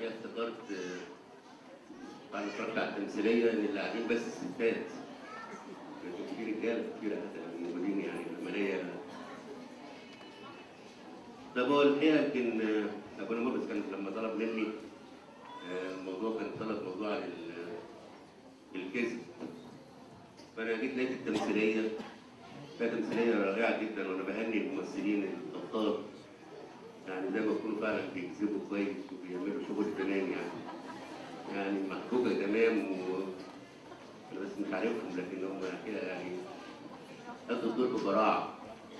الحقيقه افتكرت آه، بعد ما اتفرجت على التمثيليه ان اللي قاعدين بس ستات كان في رجاله كتير حتى موجودين يعني العمليه طب هو الحقيقه يمكن آه، ابونا مرقس كان لما طلب مني آه، الموضوع كان طلب موضوع ال- الكذب فانا جيت لقيت التمثيليه كانت تمثيليه رائعه جدا وانا بهني الممثلين الابطال يعني زي ما يكونوا فعلا بيكذبوا كويس وبيعملوا شغل تمام يعني يعني محبوبه تمام و انا بس مش عارفهم لكن هم كده يعني أدوا الدور ببراعه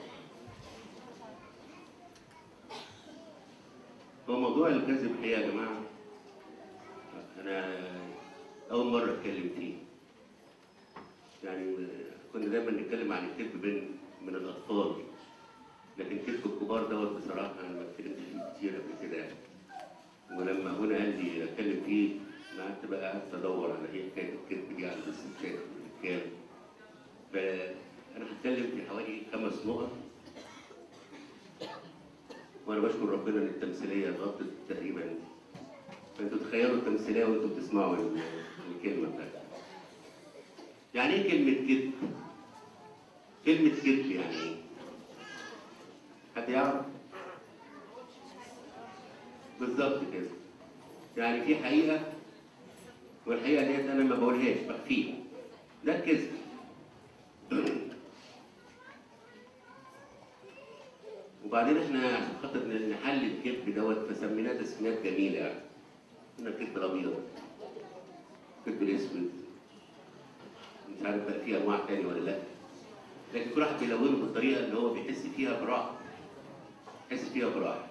هو موضوع الكذب الحقيقه يا جماعه انا اول مره اتكلم فيه يعني كنا دايما نتكلم عن الكذب بين من الاطفال لكن كذب الكبار دوت بصراحه انا ما اتكلمتش فيه كتير قبل كده يعني ولما هنا قال لي اتكلم فيه انا قعدت بقى قعدت ادور على ايه حكايه الكذب دي على الستات والرجال فانا هتكلم في حوالي خمس نقط وانا بشكر ربنا ان التمثيليه غطت تقريبا فانتوا تخيلوا التمثيليه وانتوا بتسمعوا ال- الكلمه بتاعتها يعني ايه كلمه كذب؟ كلمه كذب يعني ايه؟ حد يعرف؟ بالظبط كده يعني في حقيقه والحقيقه ديت انا ما بقولهاش بخفيها ده الكذب وبعدين احنا عشان خاطر نحل الكذب دوت فسميناه تسميات جميله يعني قلنا الكذب الابيض الكذب الاسود مش عارف بقى فيه انواع تاني ولا لا لكن كل واحد بيلونه بالطريقه اللي هو بيحس فيها براحه يحس فيها براحه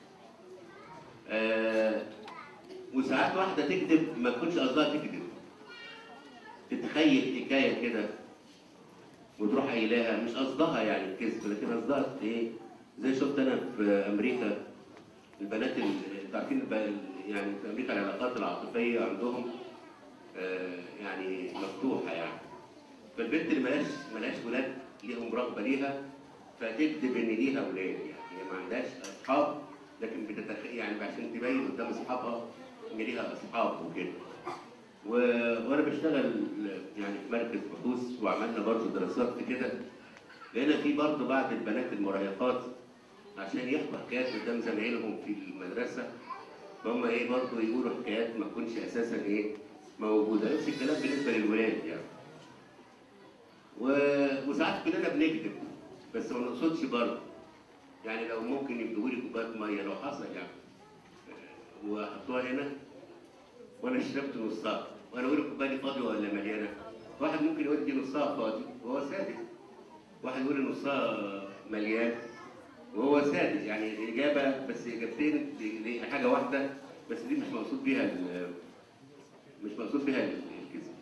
آه وساعات واحده تكذب ما تكونش قصدها تكذب تتخيل حكايه كده وتروح قايلاها مش قصدها يعني الكذب لكن قصدها ايه زي شفت انا في امريكا البنات ال- انتوا عارفين الب- يعني في امريكا العلاقات العاطفيه عندهم آه، يعني مفتوحه يعني فالبنت اللي ملهاش ملهاش ولاد ليهم رغبه ليها فتكذب ان ليها ولاد يعني هي ما عندهاش اصحاب لكن بتتخ... يعني عشان تبين قدام اصحابها ان ليها اصحاب وكده و... وانا بشتغل يعني في مركز بحوث وعملنا برضه دراسات في كده لقينا في برضه بعض البنات المراهقات عشان يحكوا حكايات قدام زمايلهم في المدرسه فهم ايه برضه يقولوا حكايات ما تكونش اساسا ايه موجوده نفس الكلام بالنسبه للولاد يعني و... وساعات كلنا بنكذب بس ما نقصدش برضه يعني لو ممكن يدوا لي كوبايه ميه لو حصل يعني وحطوها هنا وانا شربت نصها وانا اقول الكوبايه دي فاضيه ولا مليانه واحد ممكن يقول دي نصها فاضي وهو صادق واحد يقول نصها مليان وهو سادس يعني الاجابه بس اجابتين ل- لحاجه واحده بس دي مش مقصود بيها ال- مش مقصود بيها ال- الكذب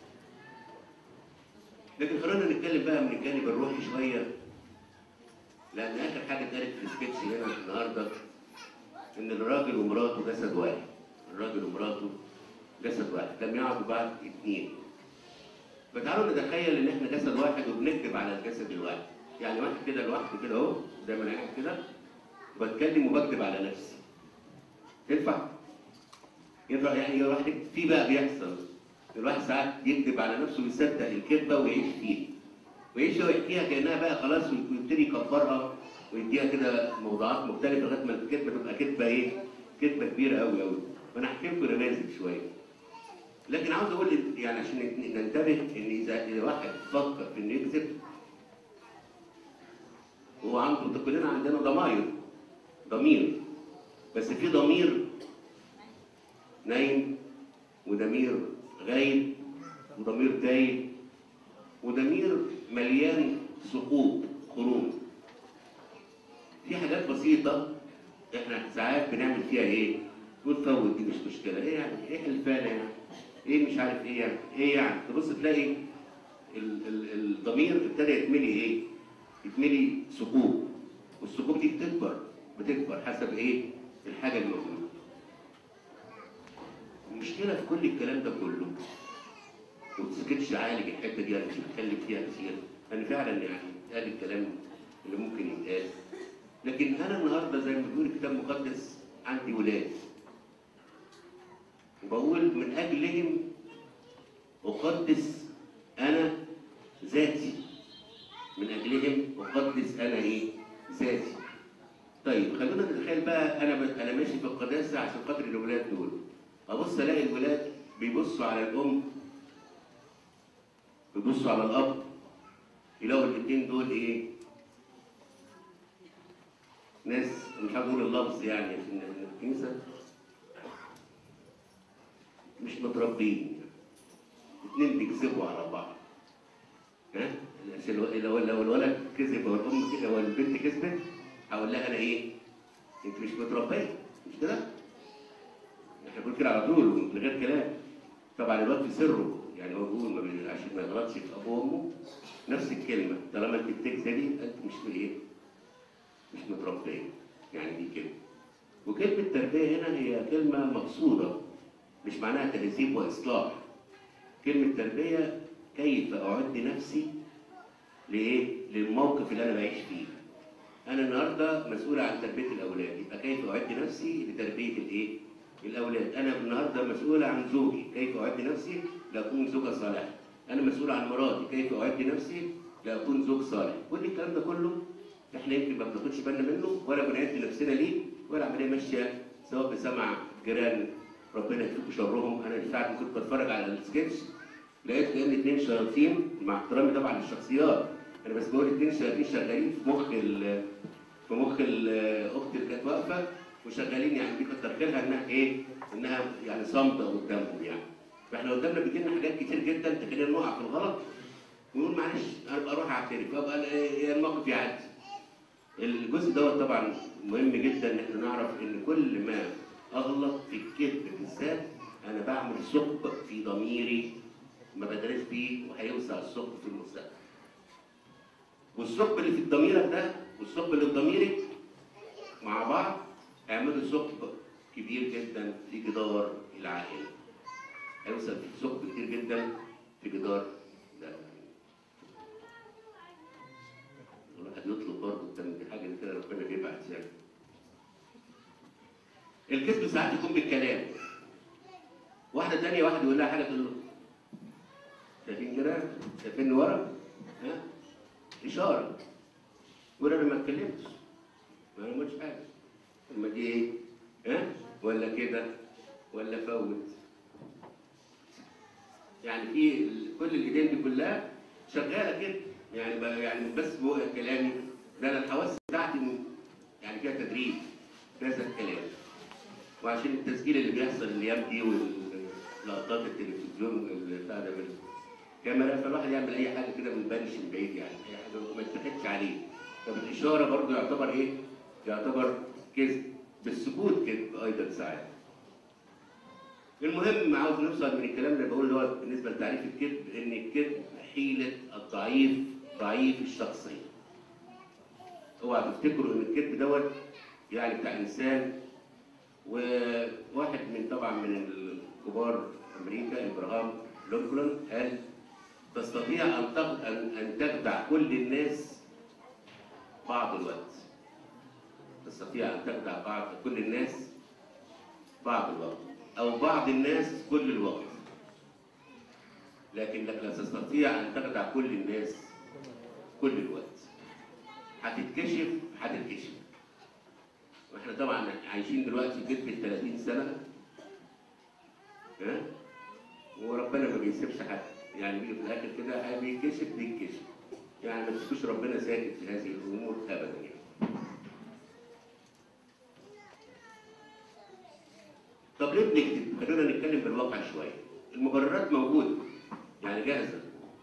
لكن خلينا نتكلم بقى من الجانب الروحي شويه لان اخر حاجه اتقالت في السكتش هنا النهارده ان الراجل ومراته جسد واحد الراجل ومراته جسد واحد لم يعدوا بعد اثنين فتعالوا نتخيل ان احنا جسد واحد وبنكتب على الجسد الواحد يعني واحد كده لوحده كده اهو زي ما انا قاعد كده بتكلم وبكتب على نفسي ينفع؟ ينفع يعني الواحد يكتب- في بقى بيحصل الواحد ساعات يكتب على نفسه ويصدق الكذبه ويعيش فيها ويعيش ويحكيها كانها بقى خلاص ويبتدي يكبرها ويديها كده موضوعات مختلفه لغايه ما الكذبه تبقى كذبه ايه؟ كذبه كبيره قوي قوي وانا هحكي لكم نماذج شويه لكن عاوز اقول إن- يعني عشان ننتبه ان اذا اذا واحد فكر في انه يكذب هو عنده كلنا عندنا ضماير ضمير بس في ضمير نايم وضمير غايب وضمير تايه وضمير مليان سقوط خروج في حاجات بسيطة احنا ساعات بنعمل فيها ايه؟ تقول فوت دي مش مشكلة، ايه يعني؟ ايه حلفانة يعني؟ ايه مش عارف ايه يعني؟ ايه يعني؟ تبص تلاقي ال- ال- الضمير ابتدى يتملي ايه؟ يتملي ثقوب والثقوب دي بتكبر بتكبر حسب ايه؟ الحاجة الموجودة. المشكلة في كل الكلام ده كله وتسكتش عالج الحتة دي انا مش هتكلم فيها كتير، لأن فعلا يعني قال الكلام اللي ممكن يتقال. لكن أنا النهارده زي ما بيقول الكتاب المقدس عندي ولاد. وبقول من اجلهم اقدس انا ذاتي من اجلهم اقدس انا ايه ذاتي طيب خلونا نتخيل بقى انا ب... انا ماشي في القداسه عشان خاطر الولاد دول ابص الاقي الولاد بيبصوا على الام بيبصوا على الاب يلاقوا الاثنين دول ايه ناس مش عايز اقول اللفظ يعني في الكنيسه مش متربيين اثنين بيكذبوا على بعض ها عشان لو لو لو الولد كذب او الام كده او البنت كذبت هقول لها انا ايه؟ انت مش متربيه مش كده؟ احنا بنقول كده على طول من غير كلام طبعا الواد في سره يعني هو بيقول ما بي- عشان ما يغلطش في ابوه وامه نفس الكلمه طالما انت بتكذبي انت مش ايه؟ مش متربيه يعني دي كلمه وكلمه تربيه هنا هي كلمه مقصوده مش معناها تهذيب واصلاح كلمه تربيه كيف اعد نفسي لايه؟ للموقف اللي انا بعيش فيه انا النهارده مسؤول عن تربيه الاولاد يبقى كيف اعد نفسي لتربيه الايه الاولاد انا النهارده مسؤول عن زوجي كيف اعد نفسي لاكون زوجه صالحه انا مسؤول عن مراتي كيف اعد نفسي لاكون زوج صالح كل الكلام ده كله احنا يمكن ما بناخدش بالنا منه ولا بنعد نفسنا ليه ولا عمليه ماشيه سواء بسمع جيران ربنا يكفيكم شرهم انا ساعات كنت بتفرج على السكتش لقيت كان اثنين شياطين مع احترامي طبعا للشخصيات انا بس بقول اثنين شياطين شغالين في مخ ال- في مخ الاخت اللي كانت واقفه وشغالين يعني دي كتر خيرها انها ايه؟ انها يعني صامته قدامهم يعني. فاحنا قدامنا بيجيلنا حاجات كتير جدا تخلينا نقع في الغلط ونقول معلش انا ابقى اروح اعترف ابقى إيه الموقف يعدي. الجزء دوت طبعا مهم جدا ان احنا نعرف ان كل ما اغلط في الكذب بالذات انا بعمل ثقب في ضميري ما بدرس بيه وهيوسع الثقب في المستقبل. والثقب اللي في ضميرك ده والثقب اللي في ضميرك مع بعض هيعملوا ثقب كبير جدا في جدار العائله. هيوصل في ثقب كتير جدا في جدار ده. الواحد يطلب برضه قدام حاجه كده ربنا بيبعت يعني. الكذب ساعات يكون بالكلام. واحده تانية واحد يقول لها حاجه تقول له شايفين كده؟ شايفين ورا؟ ها؟ اشاره يقول انا ما اتكلمتش ما انا ما قلتش حاجه اما دي ايه؟ ها؟ ولا كده ولا فوت يعني في ال- كل الايدين دي كلها شغاله كده يعني بقى يعني بس بقى كلامي ده انا الحواس بتاعتي م- يعني فيها تدريب في هذا الكلام وعشان التسجيل اللي بيحصل الايام دي واللقطات التلفزيون اللي بتاع ده بالكاميرا فالواحد يعمل اي حاجه كده من بنش من بعيد يعني اي حاجه ما يتخدش عليه فبالاشاره برضه يعتبر ايه؟ يعتبر كذب بالسكوت كذب ايضا ساعات المهم عاوز نوصل من الكلام اللي بقول اللي هو بالنسبه لتعريف الكذب ان الكذب حيله الضعيف ضعيف الشخصيه. اوعى تفتكروا ان الكذب دوت يعني بتاع انسان وواحد من طبعا من الكبار امريكا ابراهام لينكولن قال تستطيع ان تخ- ان ان تخدع كل الناس بعض الوقت. تستطيع ان تخدع بعض كل الناس بعض الوقت او بعض الناس كل الوقت لكنك لا تستطيع ان تخدع كل الناس كل الوقت هتتكشف هتتكشف واحنا طبعا عايشين دلوقتي كذب ال 30 سنه ها وربنا ما بيسيبش حد يعني بيجي في الاخر كده بيتكشف بيتكشف يعني ما تسيبوش ربنا ساكت في هذه الامور ابدا يعني طب ليه بنكذب؟ خلينا نتكلم بالواقع شويه. المبررات موجوده يعني جاهزه.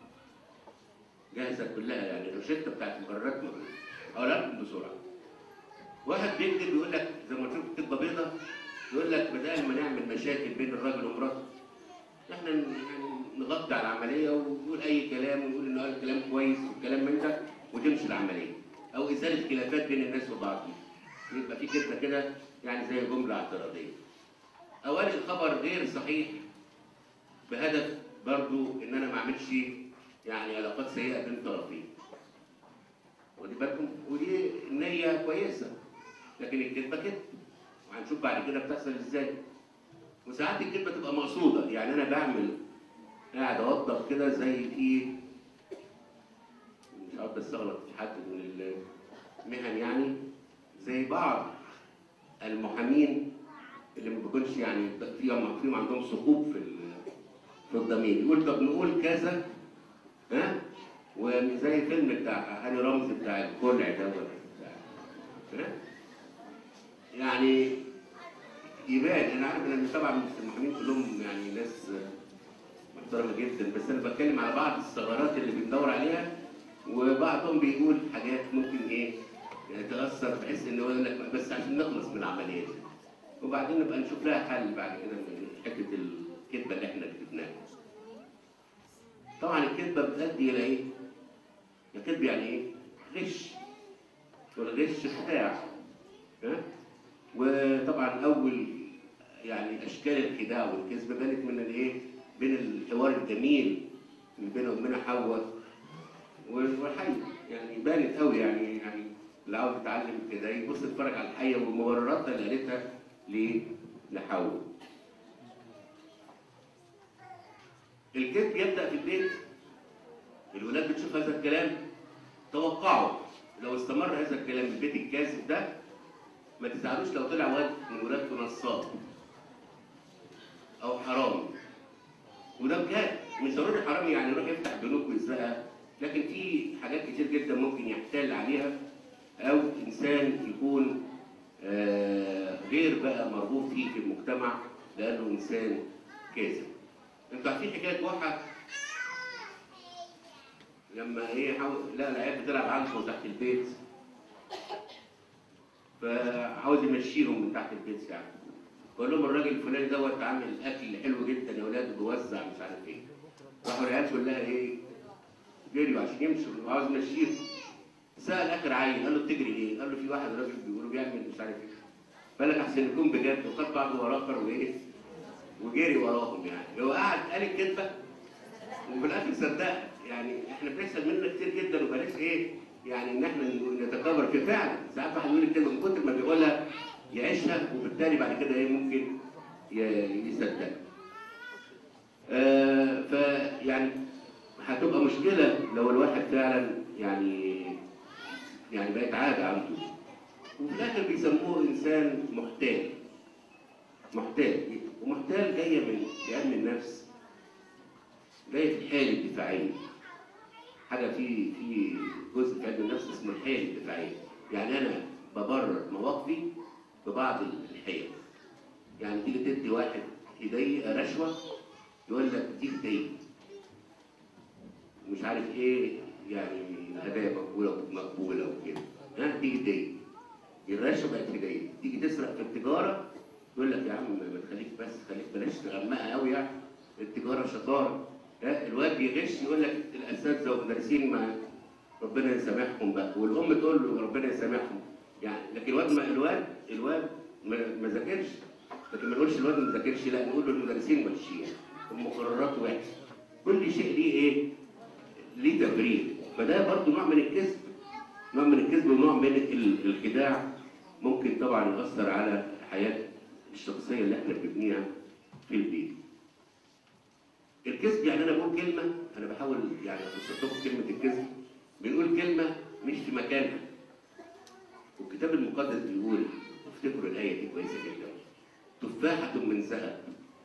جاهزه كلها يعني الروشته بتاعت المبررات موجوده. اقولها لكم بسرعه. واحد بيكذب يقول لك زي ما تشوف كذبه بيضه يقول لك بدل ما نعمل مشاكل بين الراجل ومراته احنا ن- يعني نغطي على العمليه ونقول اي كلام ونقول انه قال كلام كويس والكلام من ده وتمشي العمليه. او ازاله خلافات بين الناس وبعضهم. يبقى في كذبه كده يعني زي جمله اعتراضيه. اواني الخبر غير صحيح بهدف برضو ان انا ما اعملش يعني علاقات سيئه بين طرفين ودي بالكم ودي النيه كويسه لكن الكذبه كده وهنشوف بعد كده بتحصل ازاي وساعات الكذبه تبقى مقصوده يعني انا بعمل قاعد اوضب كده زي في مش عارف استغلط في حد من المهن يعني زي بعض المحامين اللي ما بيكونش يعني فيهم فيهم عندهم ثقوب في ال- في الضمير يقول طب نقول كذا ها وزي فيلم بتاع هاني رمزي بتاع الكلع دوت بتاع ها يعني يبان انا عارف ان طبعا المحامين كلهم يعني ناس محترمه جدا بس انا بتكلم على بعض الثغرات اللي بندور عليها وبعضهم بيقول حاجات ممكن ايه يعني تاثر بحيث ان هو يقول لك بس عشان نخلص من العمليه دي وبعدين نبقى نشوف لها حل بعد كده من حته الكذبه اللي احنا كتبناها. طبعا الكذبه بتؤدي الى ايه؟ الكذب يعني ايه؟ غش والغش خداع ها؟ وطبعا اول يعني اشكال الخداع والكذب بانت من الايه؟ بين الحوار الجميل اللي بينه وبين حواء والحي يعني بانت قوي يعني يعني اللي عاوز يتعلم كده يبص يتفرج على الحيه ومبرراتها اللي قالتها ل- لحواء. الكذب يبدا في البيت الولاد بتشوف هذا الكلام توقعوا لو استمر هذا الكلام في البيت الكاذب ده ما تزعلوش لو طلع واد من ولادكم نصاب او حرامي وده بجد مش ضروري حرامي يعني يروح يفتح بنوك ويسرقها لكن في حاجات كتير جدا ممكن يحتال عليها او انسان يكون آه، غير بقى مرغوب فيه في المجتمع لانه انسان كاذب انتوا عارفين حكايه واحد لما ايه حاول لا العيال بتلعب عنكم تحت البيت فعاوز يمشيهم من تحت البيت يعني بقول لهم الراجل الفلاني دوت عامل اكل حلو جدا يا اولاد بيوزع مش عارف ايه راحوا العيال كلها ايه جريوا عشان يمشوا وعاوز يمشيهم سال اخر عيل قال له بتجري ليه؟ قال له في واحد راجل بيقولوا بيعمل مش عارف ايه قال لك احسن يكون بجد وخد بعضه وراه اخر وايه وجري وراهم يعني هو قعد قال الكذبه وفي الاخر صدقها يعني احنا بنحصل مننا كتير جدا وبلاش ايه يعني ان احنا نتكبر في فعلا ساعات واحد يقول الكلمه من كتر ما بيقولها يعيشها وبالتالي بعد كده ايه ممكن ي- يصدقها. آه فيعني هتبقى مشكله لو الواحد فعلا يعني يعني بقت عاده عنده وفي الاخر بيسموه انسان محتال محتال ومحتال جايه من علم النفس جايه في الحاله الدفاعيه حاجه في في جزء في علم النفس اسمه الحاله الدفاعيه يعني انا ببرر مواقفي ببعض الحيل يعني تيجي تدي واحد هديه رشوه يقول لك دي هديه مش عارف ايه يعني هدايا مقبوله مقبوله وكده ها دي هديه الرشوه بقت هديه تيجي تسرق في التجاره يقول لك يا عم ما تخليك بس خليك بلاش تغمقها قوي يعني التجاره شطاره ها الواد بيغش يقول لك الاساتذه والمدرسين ما ربنا يسامحهم بقى والام تقول له ربنا يسامحهم يعني لكن الواد ما الواد الواد ما ما ذاكرش لكن ما نقولش الواد ما ذاكرش لا نقول له المدرسين وحشين المقررات وحشه كل شيء ليه ايه؟ ليه تبرير فده برضه نوع من الكذب نوع من الكذب ونوع من ال- الخداع ممكن طبعا يأثر على الحياة الشخصية اللي احنا بنبنيها في البيت. الكذب يعني انا بقول كلمة انا بحاول يعني ابسط لكم كلمة الكذب بنقول كلمة مش في مكانها. والكتاب المقدس بيقول افتكروا الآية دي كويسة جدا. تفاحة من ذهب.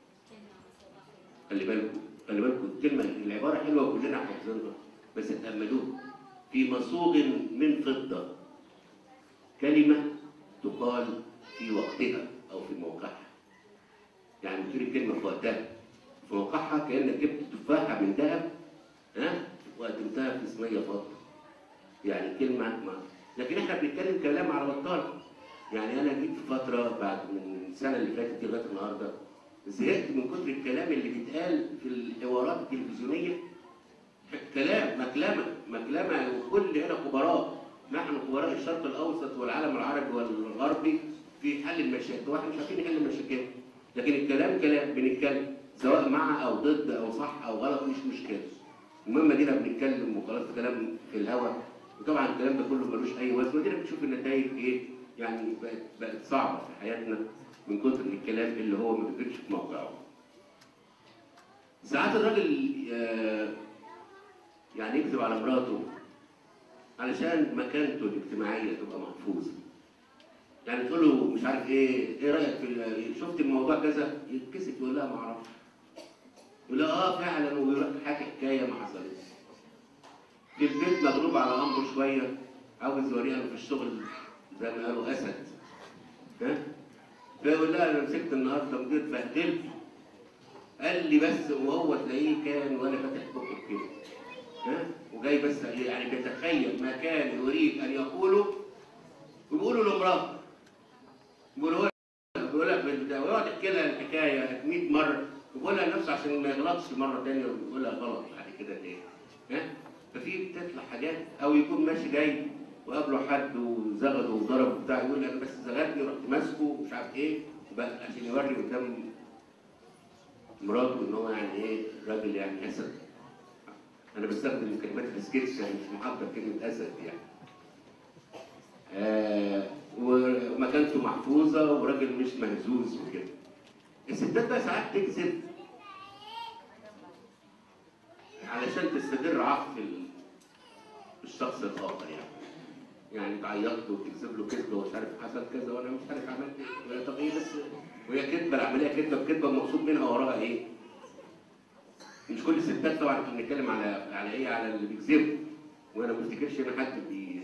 خلي بالكم خلي بالكم الكلمة العبارة حلوة وكلنا حافظينها بس تأملوها في مصوغ من فضة كلمة تقال في وقتها أو في موقعها يعني بتقول الكلمة في وقتها في موقعها كأنك جبت تفاحة من ذهب ها وقدمتها في صينية فضة يعني كلمة ما لكن احنا بنتكلم كلام على بطال يعني أنا جيت في فترة بعد من السنة اللي فاتت دي لغاية النهاردة زهقت من كتر الكلام اللي بيتقال في الحوارات التلفزيونية كلام مكلمة مكلمة وكل هنا خبراء نحن خبراء الشرق الأوسط والعالم العربي والغربي في حل المشاكل واحنا مش عارفين نحل المشاكل لكن الكلام كلام بنتكلم سواء مع أو ضد أو صح أو غلط مش مشكلة المهم دينا بنتكلم وخلاص كلام في الهواء وطبعا الكلام ده كله ملوش أي وزن ودينا بنشوف النتائج إيه يعني بقت بقت صعبة في حياتنا من كتر الكلام اللي هو ما بيجيبش في موقعه ساعات الراجل آه، يعني يكذب على مراته علشان مكانته الاجتماعيه تبقى محفوظه يعني تقول له مش عارف ايه ايه رايك في ال- شفت الموضوع كذا يتكسف يقول لها ما اعرفش يقول لها اه فعلا ويروح حكي حكايه ما حصلتش في البيت مغلوب على امره شويه عاوز يوريها إنه في الشغل زي ما قالوا اسد ها فيقول لها انا مسكت النهارده مدير بهدلته قال لي بس وهو تلاقيه كان وانا فاتح بقه كده ها وجاي بس يعني بيتخيل ما كان يريد ان يقوله ويقولوا لمراته بيقول هو بيقول لك بالبداية ويقعد يحكي لها الحكايه 100 مره ويقولها لنفسه عشان ما يغلطش مره ثانيه ويقولها غلط بعد كده ليه؟ ها؟ ففي بتطلع حاجات او يكون ماشي جاي وقابله حد وزغده وضربه وبتاع يقول انا بس زغدني رحت ماسكه ومش عارف ايه وبقى عشان يوري قدام مراته ان هو يعني ايه راجل يعني اسد انا بستخدم كلمات السكتش يعني مش محضر كلمه اسد يعني آه ومكانته محفوظه وراجل مش مهزوز وكده الستات بقى ساعات تكذب علشان تستدر عطف ال- الشخص الاخر يعني يعني تعيط له وتكذب له كذبه ومش عارف حصل كذا وانا مش عارف عملت ايه ولا طب ايه بس وهي كذبه العمليه كذبه بكذبه المقصود منها وراها ايه؟ مش كل الستات طبعا احنا بنتكلم على على ايه؟ على اللي بيكذبوا وانا ما افتكرش ان حد بي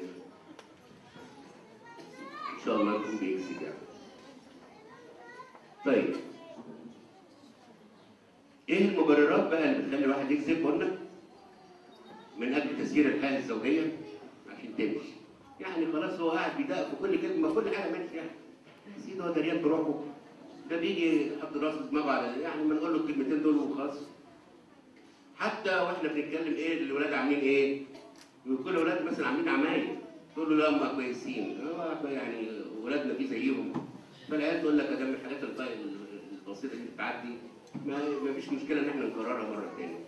ان شاء الله يكون بيكذب يعني. طيب ايه المبررات بقى اللي بتخلي الواحد يكذب قلنا؟ من اجل تسيير الحياه الزوجيه عشان تمشي. يعني خلاص هو قاعد بيدق في كل كلمه كل حاجه ماشيه يعني. يا سيدي هو دريان بروحه ده بيجي يحط راسه دماغه على يعني ما نقول له الكلمتين دول وخلاص. حتى واحنا بنتكلم ايه الولاد عاملين ايه؟ وكل الاولاد مثلا عاملين عمايل تقول له لا هم كويسين هو يعني ولادنا في زيهم فالعيال تقول لك ده من الحاجات الب- البسيطه دي بتعدي ما ما فيش مشكله ان احنا نكررها مره ثانيه.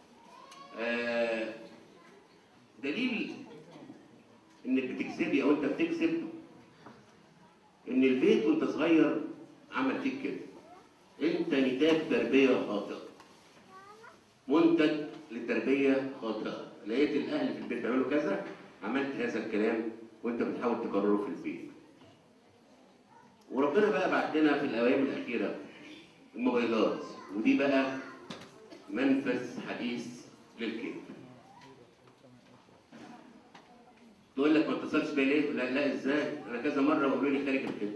آه دليل انك بتكذبي او انت بتكذب ان البيت وانت صغير عمل فيك كده انت نتاج تربيه خاطئه منتج لتربيه خاطئه لقيت الاهل في البيت بيعملوا كذا عملت هذا الكلام وانت بتحاول تكرره في البيت وربنا بقى بعت لنا في الايام الاخيره الموبايلات ودي بقى منفذ حديث للكذب تقول لك ما اتصلش بيا ليه؟ لا لا ازاي؟ انا كذا مره بيقولوا لي خارج البيت.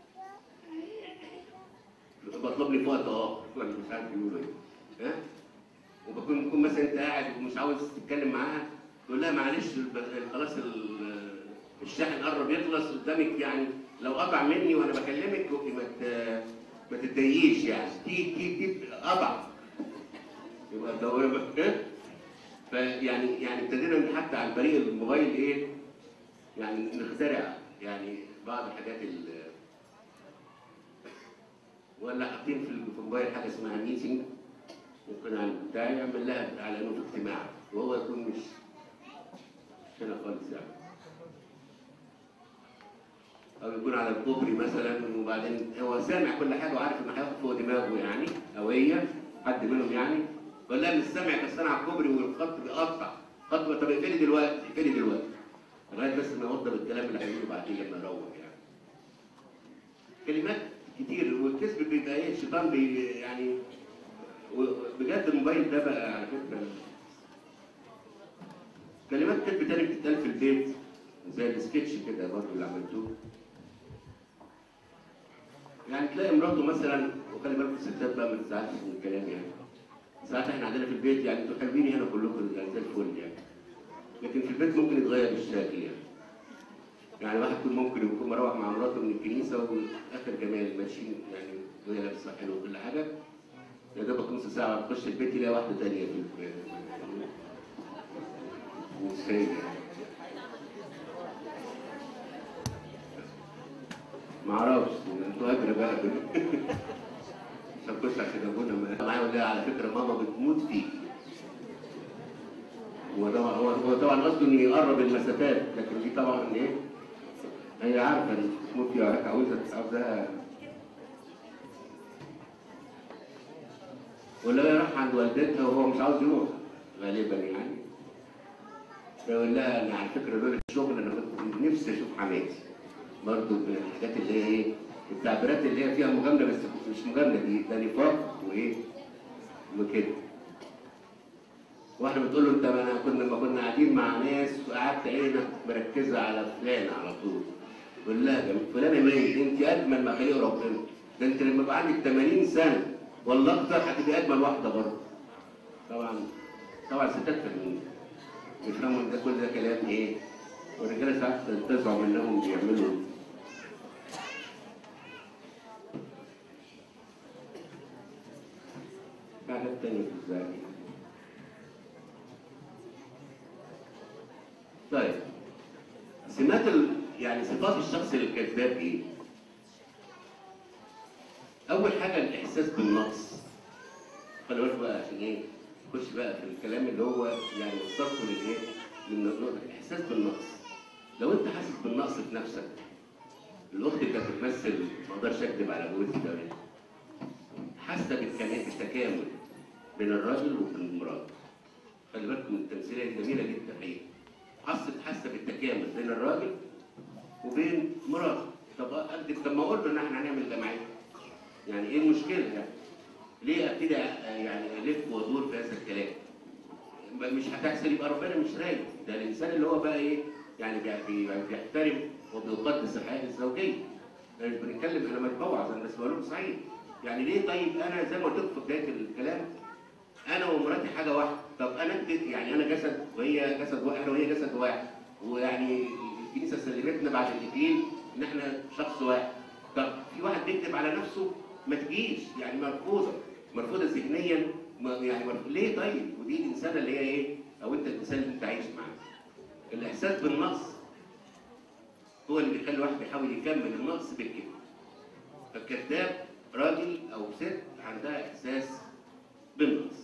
بطلب لي في وقت اه ولا مش عارف يقولوا ايه. ها؟ وبكون بكون مثلا انت قاعد ومش عاوز تتكلم معاها تقول لها معلش الب- خلاص ال- الشاحن قرب يخلص قدامك يعني لو قطع مني وانا بكلمك ما ت- ما تتضايقيش يعني تي تي تي قطع يبقى الدوره بقى فيعني يعني ابتدينا حتى عن طريق الموبايل ايه يعني نخترع يعني بعض الحاجات ال ولا حاطين في في الموبايل حاجه اسمها ميتنج ممكن على بتاع يعمل لها اعلانه في اجتماع وهو يكون مش مش هنا خالص يعني او يكون على الكوبري مثلا وبعدين هو سامع كل حاجه وعارف ان هياخد فوق دماغه يعني او هي حد منهم يعني يقول لها مش سامع بس انا على الكوبري والخط بيقطع خط طب اقفلي دلوقتي اقفلي دلوقتي لغايه بس ما يوضب الكلام اللي هيقوله بعدين لما يروح يعني كلمات كتير والكذب بيبقى ايه الشيطان بي يعني و- بجد الموبايل ده بقى على فكره كلمات كذب تاني بتتقال في البيت زي السكتش كده برضه اللي عملتوه يعني تلاقي مراته مثلا وخلي بالكم الستات بقى ما تزعلش من الكلام يعني ساعات احنا عندنا في البيت يعني انتوا حلوين هنا كلكم يعني زي الفل يعني لكن في البيت ممكن يتغير الشكل يعني يعني واحد يكون ممكن يكون مروح مع مراته من الكنيسه واخر جمال ماشيين يعني وهي لابسه حلو وكل حاجه يا دوبك نص ساعه تخش البيت يلاقي واحده ثانيه في في- مش هي يعني. معرفش انتوا ادرى بقى مش هنخش عشان ابونا معايا ولا على فكره ماما بتموت فيك هو طبعا هو هو طبعا قصده انه يقرب المسافات لكن دي طبعا ايه هي عارفه ان بتموت فيها عاوزه عاوزاها ولا هي راح عند والدتها وهو مش عاوز يروح غالبا يعني يقول لها انا على فكره لولا الشغل انا كنت نفسي اشوف حماتي برضه من الحاجات اللي هي ايه التعبيرات اللي هي فيها مجامله بس مش مجامله دي ده نفاق وايه وكده واحنا بتقول له انت ما انا كنا لما كنا قاعدين مع ناس وقعدت عينك مركزه على فلان على طول يقول لها ده فلانه مين انت اجمل ما خلق ربنا ده انت لما يبقى عندك 80 سنه ولا اكتر هتبقى اجمل واحده برضه طبعا طبعا ستات فاهمين يفهموا ان ده كل ده كلام ايه والرجاله ساعات تزعم انهم بيعملوا في حاجات تانية في الزعل طيب سمات ال... يعني صفات الشخص الكذاب ايه؟ أول حاجة الإحساس بالنقص خلي بالك بقى عشان إيه؟ نخش بقى في الكلام اللي هو يعني وصلته للإيه؟ للنقطة الإحساس بالنقص لو أنت حاسس بالنقص في نفسك الأخت اللي كانت بتمثل ما أقدرش أكذب على جوزي ده حاسة بالكمال بالتكامل بين الراجل وبين المرأة خلي بالكم التمثيلية دي جميلة جدا حقيقة حاسة حاسة بالتكامل بين الراجل وبين مراته طب أكذب طب ما أقول له إن إحنا هنعمل جمعية يعني إيه المشكلة يعني؟ ليه ابتدي يعني الف وادور في هذا الكلام؟ مش هتحصل يبقى ربنا مش رايد ده الانسان اللي هو بقى ايه؟ يعني بي- بي- بيحترم وبيقدس الحياه الزوجيه. احنا مش بنتكلم انا مش بوعظ انا بس بقول لكم صحيح. يعني ليه طيب انا زي ما قلت لكم في بدايه الكلام انا ومراتي حاجه واحده، طب انا أكتب يعني انا جسد وهي جسد واحد وهي جسد واحد، ويعني الكنيسه سلمتنا بعد الاكليل ان احنا شخص واحد. طب في واحد بيكذب على نفسه ما تجيش يعني مرفوضه مرفوضه ذهنيا ما- يعني مرفوض. ليه طيب؟ ودي الانسانه اللي هي ايه؟ او انت الانسان اللي انت عايش معاه. الاحساس بالنقص هو اللي بيخلي الواحد يحاول يكمل النقص بالكذب. فالكذاب راجل او ست عندها احساس بالنقص.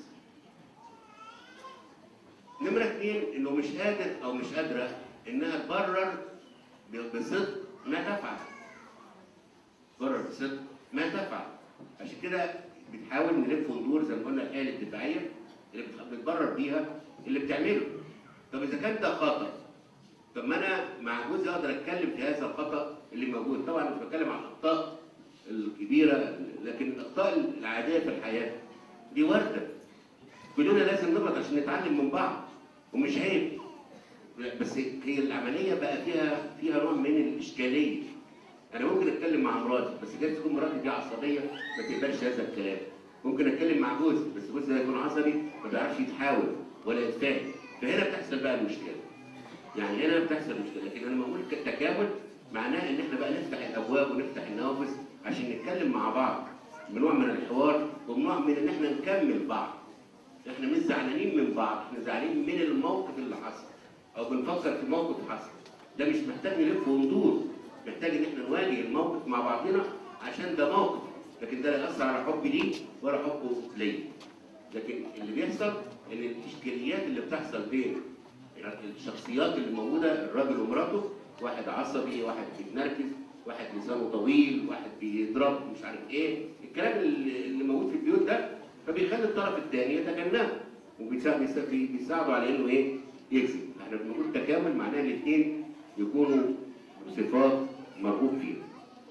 نمرة اثنين انه مش قادر او مش قادرة انها تبرر ب- بصدق ما تفعل. تبرر بصدق ما تفعل. عشان كده بنحاول نلف وندور زي ما قلنا الآلة الدفاعية اللي بتخ- بتبرر بيها اللي بتعمله. طب إذا كان ده خطأ طب ما أنا مع جوزي أقدر أتكلم في هذا الخطأ اللي موجود، طبعا مش بتكلم عن الأخطاء الكبيرة لكن الأخطاء العادية في الحياة دي واردة. كلنا لازم نغلط عشان نتعلم من بعض ومش عيب. بس هي العملية بقى فيها فيها نوع من الإشكالية. انا ممكن اتكلم مع مراتي بس جايز تكون مراتي دي عصبيه ما تقبلش هذا الكلام ممكن اتكلم مع جوزي بس جوزي ده يكون عصبي ما بيعرفش يتحاول ولا يتفاهم فهنا بتحصل بقى المشكله يعني هنا بتحصل المشكله لكن انا لما اقول التكامل معناه ان احنا بقى نفتح الابواب ونفتح النوافذ عشان نتكلم مع بعض بنوع من الحوار وبنوع من ان احنا نكمل بعض احنا مش زعلانين من بعض احنا زعلانين من الموقف اللي حصل او بنفكر في موقف حصل ده مش محتاج نلف وندور محتاج ان احنا نواجه الموقف مع بعضنا عشان ده موقف لكن ده لا ياثر على حبي ليه ولا حبه ليا لكن اللي بيحصل ان الاشكاليات اللي بتحصل بين الشخصيات اللي موجوده الراجل ومراته واحد عصبي واحد بيتنرفز واحد لسانه طويل واحد بيضرب مش عارف ايه الكلام اللي اللي موجود في البيوت ده فبيخلي الطرف الثاني يتجنبه وبيساعدوا على انه ايه يكذب احنا بنقول تكامل معناه الاثنين يكونوا صفات مرغوب فيها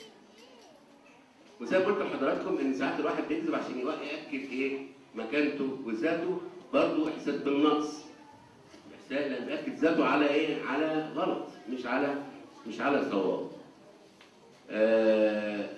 وزي ما قلت لحضراتكم ان ساعات الواحد بيكذب عشان يوقع- ياكد ايه مكانته وذاته برضه احساس بالنقص احساس لان بياكد ذاته على ايه على غلط مش على مش على صواب آه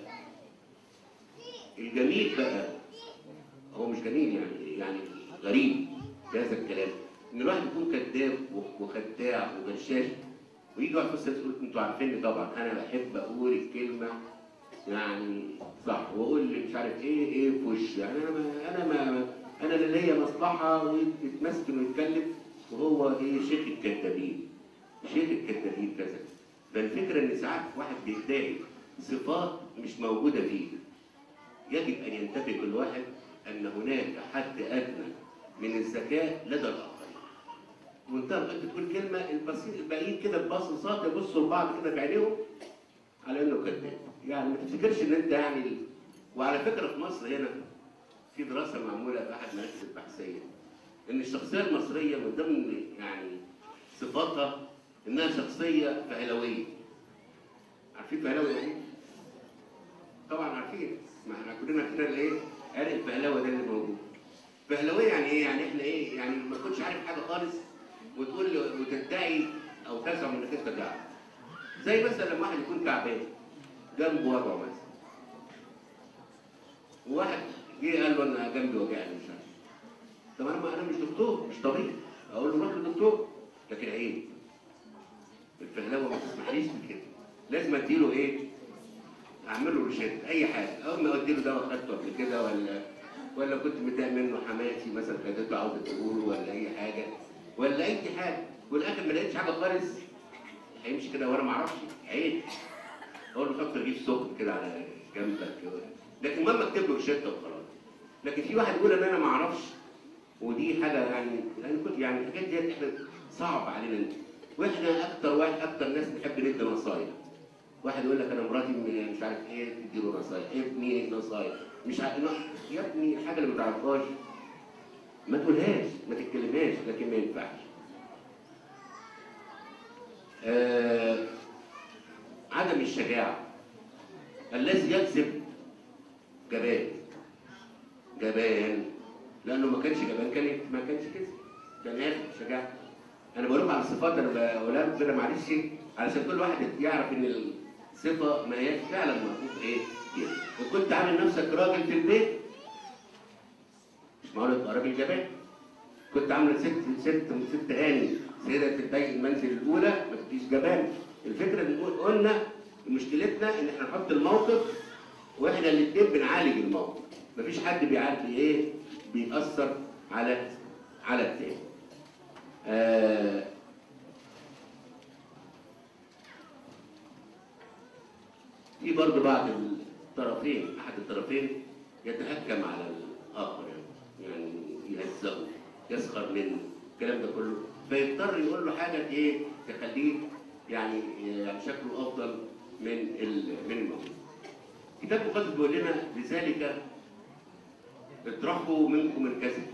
الجميل بقى هو مش جميل يعني يعني غريب في هذا الكلام ان الواحد يكون كذاب وخداع وغشاش ويجي واحد بس يقول انتوا عارفيني طبعا انا بحب اقول الكلمه يعني صح واقول اللي مش عارف ايه ايه في وشي يعني انا ما انا ما انا لا ليا مصلحه ويتمسكن ويتكلم وهو ايه شيخ الكذابين شيخ الكذابين كذا فالفكره ان ساعات واحد بيدعي صفات مش موجوده فيه يجب ان ينتبه كل واحد ان هناك حد ادنى من الذكاء لدى الاخرين وانت انت تقول كلمه البسيط الباقيين كده ببساطه يبصوا لبعض كده بعينيهم على انه كذاب يعني ما تفتكرش ان انت يعني ال... وعلى فكره في مصر هنا في دراسه معموله في احد المراكز البحثيه ان الشخصيه المصريه من ضمن يعني صفاتها انها شخصيه فهلويه عارفين فهلوه يعني ايه؟ طبعا عارفين ما احنا كلنا عارفين اللي ايه عرق الفهلوه ده اللي موجود فهلويه يعني ايه؟ يعني احنا ايه؟ يعني ما تكونش عارف حاجه خالص وتقول وتدعي او تزعم انك انت تعرف زي مثلا لما واحد يكون تعبان جنبه وجعه مثلا وواحد جه قال له انا جنبي وجعني مش عارف طب انا ما انا مش دكتور مش طبيب اقول له روح للدكتور لكن عيب الفهلوه ما تسمحليش بكده لازم اديله ايه؟ اعمل له روشته اي حاجه اول ما اديله دواء خدته قبل كده ولا ولا كنت متضايق منه حماتي مثلا خدته عاوزه تقوله ولا اي حاجه ولا اي حاجه والاخر ما لقيتش حاجه خالص هيمشي كده وانا ما اعرفش عيب اقول له حط رغيف سكر كده على جنبك كده لكن المهم اكتب له روشته وخلاص لكن في واحد يقول ان انا ما اعرفش ودي حاجه يعني انا كنت يعني الحاجات ديت احنا صعب علينا واحنا اكتر واحد اكتر ناس بنحب ندي نصايح واحد يقول لك انا مراتي م- مش عارف ايه تديله نصايح ابني نصايح مش عارف يا ابني الحاجه اللي ما تعرفهاش ما تقولهاش ما تتكلمهاش لكن ما ينفعش آه عدم الشجاعه الذي يكذب جبان جبان لانه ما كانش جبان كان ما كانش كذب كان عارف شجاعه انا بقول لكم على الصفات انا بقولها لكم كده معلش علشان كل واحد يعرف ان الصفه ما هياش فعلا مربوط ايه بيها وكنت عامل نفسك راجل في البيت مش معقول تبقى راجل جبان كنت عامل ست ست ست هاني سيده البيت المنزل الاولى ما تبقيش جبان الفكره ان نقول- قلنا مشكلتنا ان احنا نحط الموقف واحنا الاثنين بنعالج الموقف مفيش حد بيعالج ايه بيأثر على على التاني آه في برضه بعض الطرفين احد الطرفين يتهكم على الاخر يعني يعني يهزقه يسخر منه الكلام ده كله فيضطر يقول له حاجه ايه تخليه يعني يعني شكله افضل من ال- من الموجود. كتاب مقدس بيقول لنا لذلك اطرحوا منكم الكذب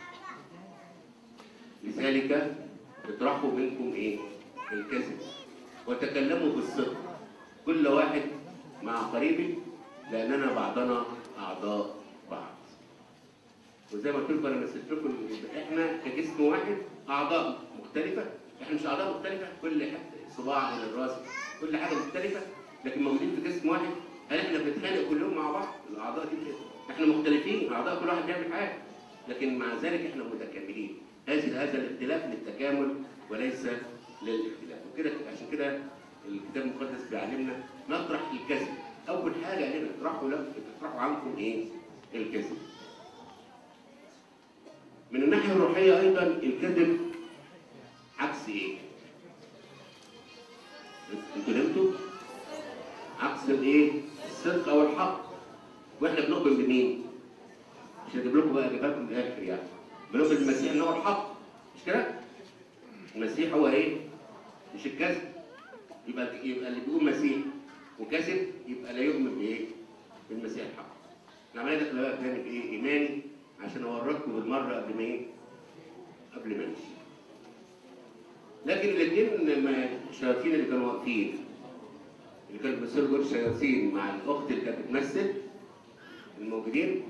لذلك اطرحوا منكم ايه؟ الكذب وتكلموا بالصدق كل واحد مع قريبه لاننا بعضنا اعضاء بعض وزي ما قلت لكم انا مثلت لكم إن احنا كجسم واحد اعضاء مختلفه احنا مش اعضاء مختلفه كل حته صباع من الراس كل حاجه مختلفه لكن موجودين في جسم واحد هل احنا بنتخانق كل يوم مع بعض الاعضاء دي كده احنا مختلفين اعضاء كل واحد بيعمل حاجه لكن مع ذلك احنا متكاملين هذه هذا الاختلاف للتكامل وليس للاختلاف وكده عشان كده الكتاب المقدس بيعلمنا نطرح الكذب اول حاجه هنا اطرحوا لك اطرحوا عنكم ايه الكذب من الناحيه الروحيه ايضا الكذب عكس ايه انتوا نمتوا عكس الايه الصدق او الحق واحنا بنؤمن بمين مش هجيب لكم بقى اجيبها لكم من الاخر يعني بنؤمن بالمسيح ان هو الحق مش كده المسيح هو ايه مش الكذب يبقى يبقى اللي بيقول مسيح وكذب يبقى لا يؤمن بايه بالمسيح الحق العمليه دي خلي بالك جانب ايه ايماني عشان اورطكم بالمره قبل ما ايه قبل ما امشي لكن الاثنين الشياطين اللي كانوا واقفين اللي كانوا بيمثلوا دور الشياطين مع الاخت اللي كانت بتمثل الموجودين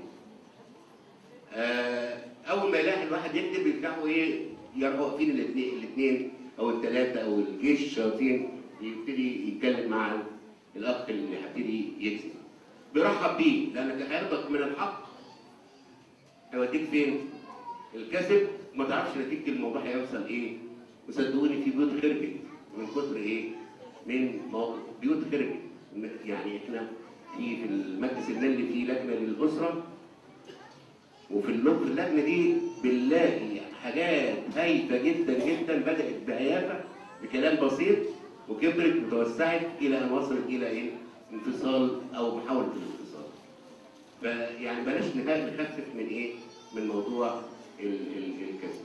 آه، اول ما يلاقي الواحد يكذب يفتحوا ايه يروحوا واقفين الاثنين الاثنين او الثلاثه او الجيش الشياطين يبتدي يتكلم مع الاخ اللي هيبتدي يكذب بيرحب بيه لانك هياخدك من الحق هيوديك فين؟ الكذب ما تعرفش نتيجه الموضوع هيوصل ايه وصدقوني في بيوت خربت من كتر ايه؟ من مواقف بيوت خربت يعني احنا في في المجلس المالي في لجنه للاسره وفي اللج- في اللجنه دي بنلاقي حاجات هايفه جدا جدا بدات بهيافه بكلام بسيط وكبرت وتوسعت الى ان وصلت الى ايه؟ انفصال او محاوله الانفصال. فيعني بلاش نخ- نخفف من ايه؟ من موضوع ال- ال- الكذب.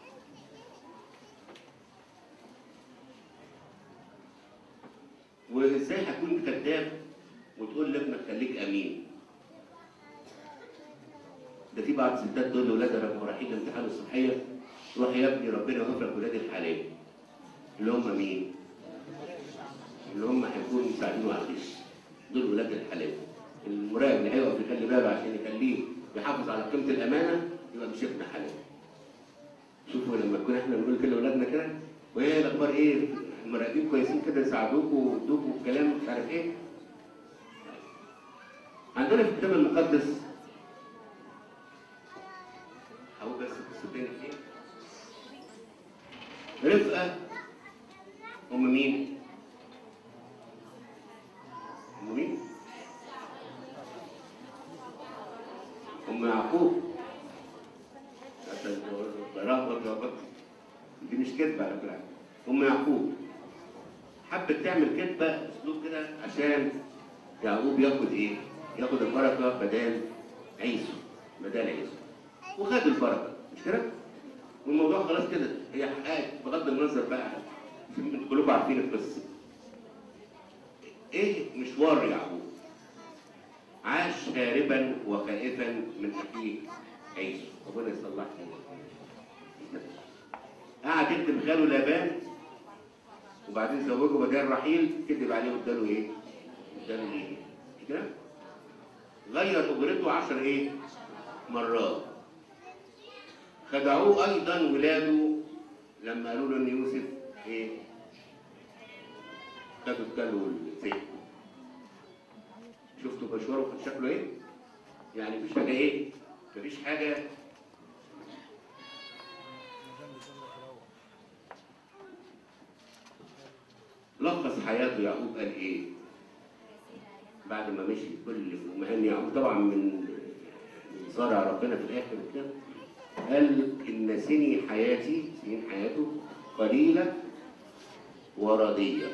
وازاي هتكون كذاب وتقول لابنك خليك امين؟ ده بعض الستات دول ولادها لما رايحين الامتحان الصبحيه روح يا ابني ربنا يوفق لك ولاد الحلال اللي هم مين؟ اللي هم هيكونوا مساعدينه على الغش دول ولاد الحلال المراقب اللي هيقف يخلي باله عشان يخليه يحافظ على قيمه الامانه يبقى مش ابن حلال شوفوا لما نكون احنا بنقول كده لاولادنا كده وايه الاخبار ايه المراقبين كويسين كده يساعدوكوا ويدوكوا الكلام مش عارف ايه عندنا في الكتاب المقدس هقول بس قصتين ايه رفقه ام مين؟ ام مين؟ ام يعقوب عشان برغبة رغبة دي مش كذبة على فكرة ام يعقوب حبت تعمل كذبة اسلوب كده عشان يعقوب ياخد ايه؟ ياخد البركة بدال عيسو بدال عيسو وخد البركة مش كده؟ والموضوع خلاص كده هي حققت بغض النظر بقى عشان كلكم عارفين القصة ايه مشوار يعقوب؟ عاش هاربا وخائفا من اخيه عيسو ربنا يصلح قعد يكتب خاله لابان وبعدين زوجه بدل رحيل كتب عليه واداله ايه؟ اداله ايه؟ مش كده؟ غير اجرته 10 ايه؟ مرات خدعوه ايضا ولاده لما قالوا له ان يوسف ايه؟ خدوا الكلو والزيت شفتوا مشواره كان شكله ايه؟ يعني مفيش حاجه ايه؟ مفيش حاجه لخص حياته يعقوب قال ايه؟ بعد ما مشي كل مع ان يعقوب طبعا من صارع ربنا في الاخر وكده قال ان سني حياتي سنين حياته قليله ورديه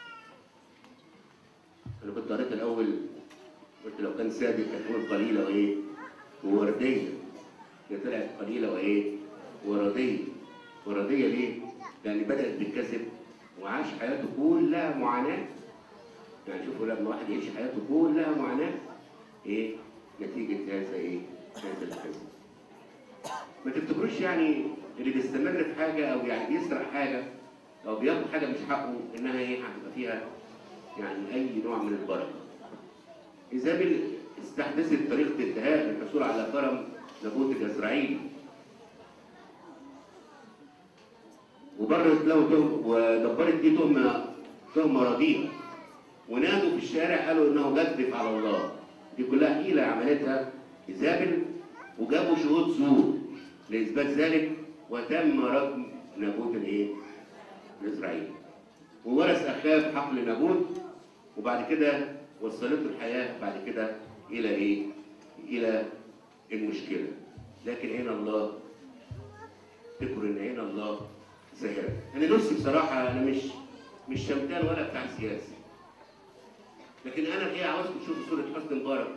انا كنت قريت الاول قلت لو كان صادق كان يقول قليله وايه؟ وورديه هي طلعت قليله وايه؟ ورديه ورديه ليه؟ لان بدات بالكذب وعاش حياته كلها معاناه يعني شوفوا لما واحد يعيش حياته كلها معاناه ايه؟ نتيجه هذا ايه؟ هذا الكذب ما تفتكروش يعني اللي بيستمر في حاجه او يعني بيسرق حاجه او بياخد حاجه مش حقه انها ايه هتبقى فيها يعني اي نوع من البركه. ايزابل استحدثت طريقه الدهاء للحصول على كرم نبوت الازرعيلي. وبررت له تهم ودبرت دي تهمه تهمه رديئه. ونادوا في الشارع قالوا انه جدف على الله. دي كلها حيله عملتها ايزابل وجابوا شهود زور لاثبات ذلك وتم رجم نابوت الايه؟ الاسرائيلي. وورث اخاب حقل نابوت وبعد كده وصلته الحياه بعد كده الى ايه؟ الى المشكله. لكن عين الله تذكر ان عين الله ساهره. انا نفسي بصراحه انا مش مش شمتان ولا بتاع سياسي. لكن انا الحقيقه عاوزكم تشوفوا صوره حسني مبارك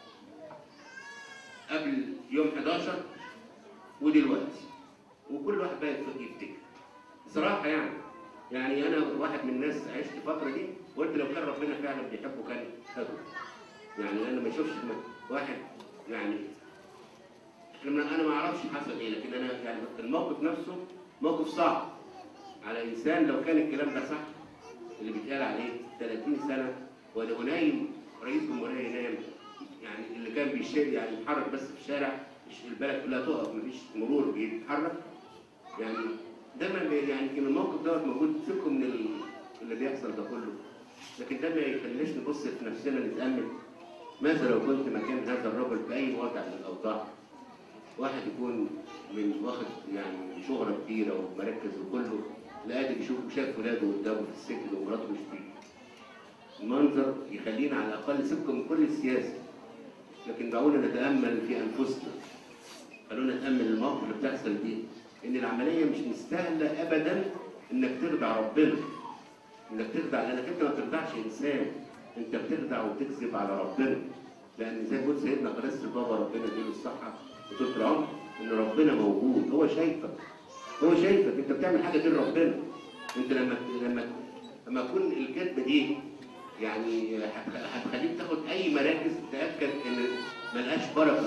قبل يوم 11 ودلوقتي وكل واحد بقى يفتكر بصراحه يعني يعني انا واحد من الناس عشت الفتره دي وقلت لو كان ربنا فعلا بيحبه كان خده يعني انا ما اشوفش واحد يعني انا انا ما اعرفش حصل ايه لكن انا يعني الموقف نفسه موقف صعب على انسان لو كان الكلام ده صح اللي بيتقال عليه 30 سنه ولا نايم رئيس جمهوريه ينام يعني اللي كان بيشيل يعني يتحرك بس في الشارع مش البلد كلها تقف مفيش مرور بيتحرك يعني دايما يعني كان الموقف دوت موجود سيبكم من ال- اللي بيحصل ده كله لكن ده ما يخليناش نبص في نفسنا نتامل ماذا لو كنت مكان هذا الرجل في اي وضع من الاوضاع واحد يكون من واخد يعني شهرة كبيرة ومركز وكله لا قادر يشوف شاف ولاده قدامه في السجن ومراته مش فيه المنظر يخلينا على الاقل سيبكم من كل السياسه لكن دعونا نتامل في انفسنا خلونا نتامل المواقف اللي بتحصل دي ان العمليه مش مستاهله ابدا انك تخدع ربنا انك تخدع لانك انت ما بتخدعش انسان انت بتخدع وتكذب على ربنا لان زي ما قلت سيدنا قداسه البابا ربنا يديله الصحه وطول العمر ان ربنا موجود هو شايفك هو شايفك انت بتعمل حاجه غير ربنا انت لما لما لما تكون الكذبه دي يعني هت- هتخليك تاخد اي مراكز تاكد ان ملهاش بركه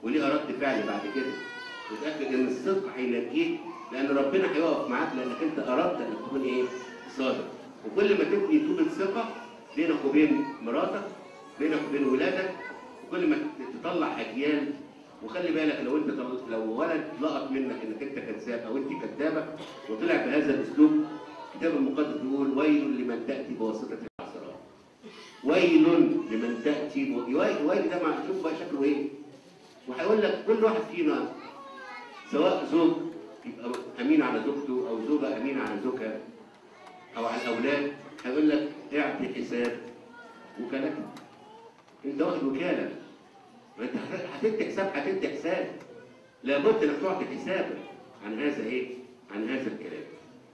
وليها رد فعل بعد كده وتاكد ان الصدق هينجيك لان ربنا هيقف معاك لانك انت اردت انك تكون ايه؟ صادق وكل ما تبني طوبة ثقة بينك وبين مراتك بينك وبين ولادك وكل ما تطلع اجيال وخلي بالك لو انت طل... لو ولد لقط منك انك انت كذاب او انت كذابه وطلع بهذا الاسلوب الكتاب المقدس بيقول ويل لمن تاتي بواسطه العثرات ويل لمن تاتي ب... ويل ويل ده مع شوف بقى شكله ايه وهيقول لك كل واحد فينا سواء زوج يبقى امين على زوجته او زوجه امينه على زوجها او على الاولاد هيقول لك اعطي حساب وكالتك انت واخد وكاله ما انت هتدي حساب هتدي حساب لابد انك تعطي حسابك عن هذا ايه؟ عن هذا الكلام.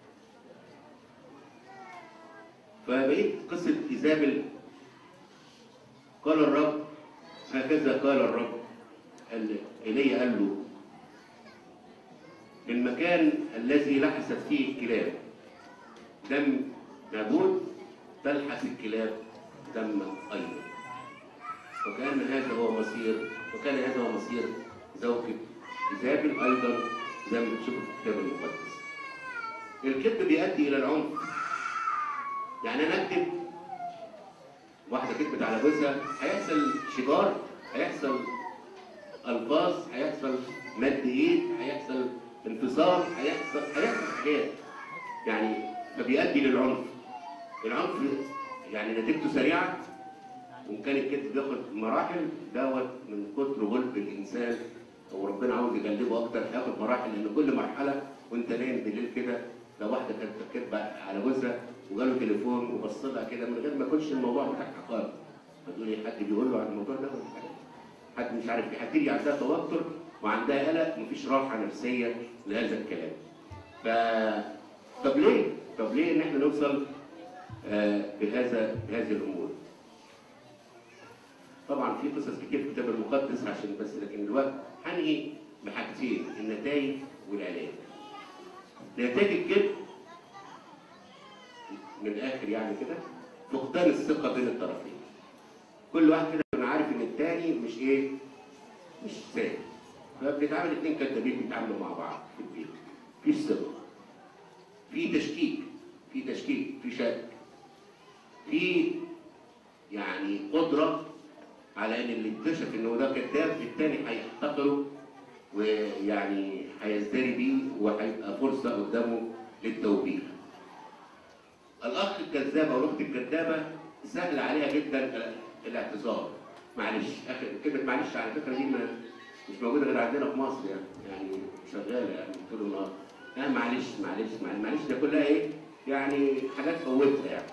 فبقيت قصه ايزابل قال الرب هكذا قال الرب قال ايليا قال له المكان الذي لحست فيه الكلاب دم نابوت تلحس الكلاب دم ايضا وكان هذا هو مصير وكان هذا هو مصير زوجة إيزابل أيضا زي ما بتشوفوا في الكتاب المقدس. الكذب بيؤدي إلى العنف. يعني أنا أكذب واحدة كذبت على جوزها هيحصل شجار هيحصل ألفاظ هيحصل مد إيد هيحصل انفصال هيحصل هيحصل حاجات يعني فبيؤدي للعنف. العنف يعني نتيجته سريعة وان كان الكذب بياخد مراحل دوت من كتر غلب الانسان او ربنا عاوز يغلبه اكتر هياخد مراحل لان كل مرحله وانت نايم بالليل كده لو واحده كانت كاتبه على جوزها وجاله تليفون وبص لها كده من غير ما يكونش الموضوع بتاعها خالص هتقولي حد بيقول له عن الموضوع ده ولا حاجه حد مش عارف ايه هتيجي عندها توتر وعندها قلق مفيش راحه نفسيه لهذا الكلام ف طب ليه؟ طب ليه ان احنا نوصل آه بهذا بهذه الامور؟ طبعا في قصص كتير في الكتاب المقدس عشان بس لكن الوقت هنهي بحاجتين النتائج والعلاج. نتائج الكذب من الاخر يعني كده فقدان الثقه بين الطرفين. كل واحد كده انا عارف ان التاني مش ايه؟ مش سالم. فبنتعامل اثنين كذابين بيتعاملوا مع بعض في البيت. مفيش ثقه. في تشكيك، في تشكيك، في شك. في يعني قدره على ان اللي اكتشف ان هو ده كذاب الثاني هيحتقره ويعني هيزدري بيه وهيبقى فرصه قدامه للتوبيخ. الاخ الكذاب او الاخت الكذابه سهل عليها جدا الاعتذار. معلش اخر كلمه معلش على فكره دي ما مش موجوده غير عندنا في مصر يعني يعني شغاله يعني طول النهار. لا معلش معلش معلش, معلش ده كلها ايه؟ يعني حاجات فوتها يعني.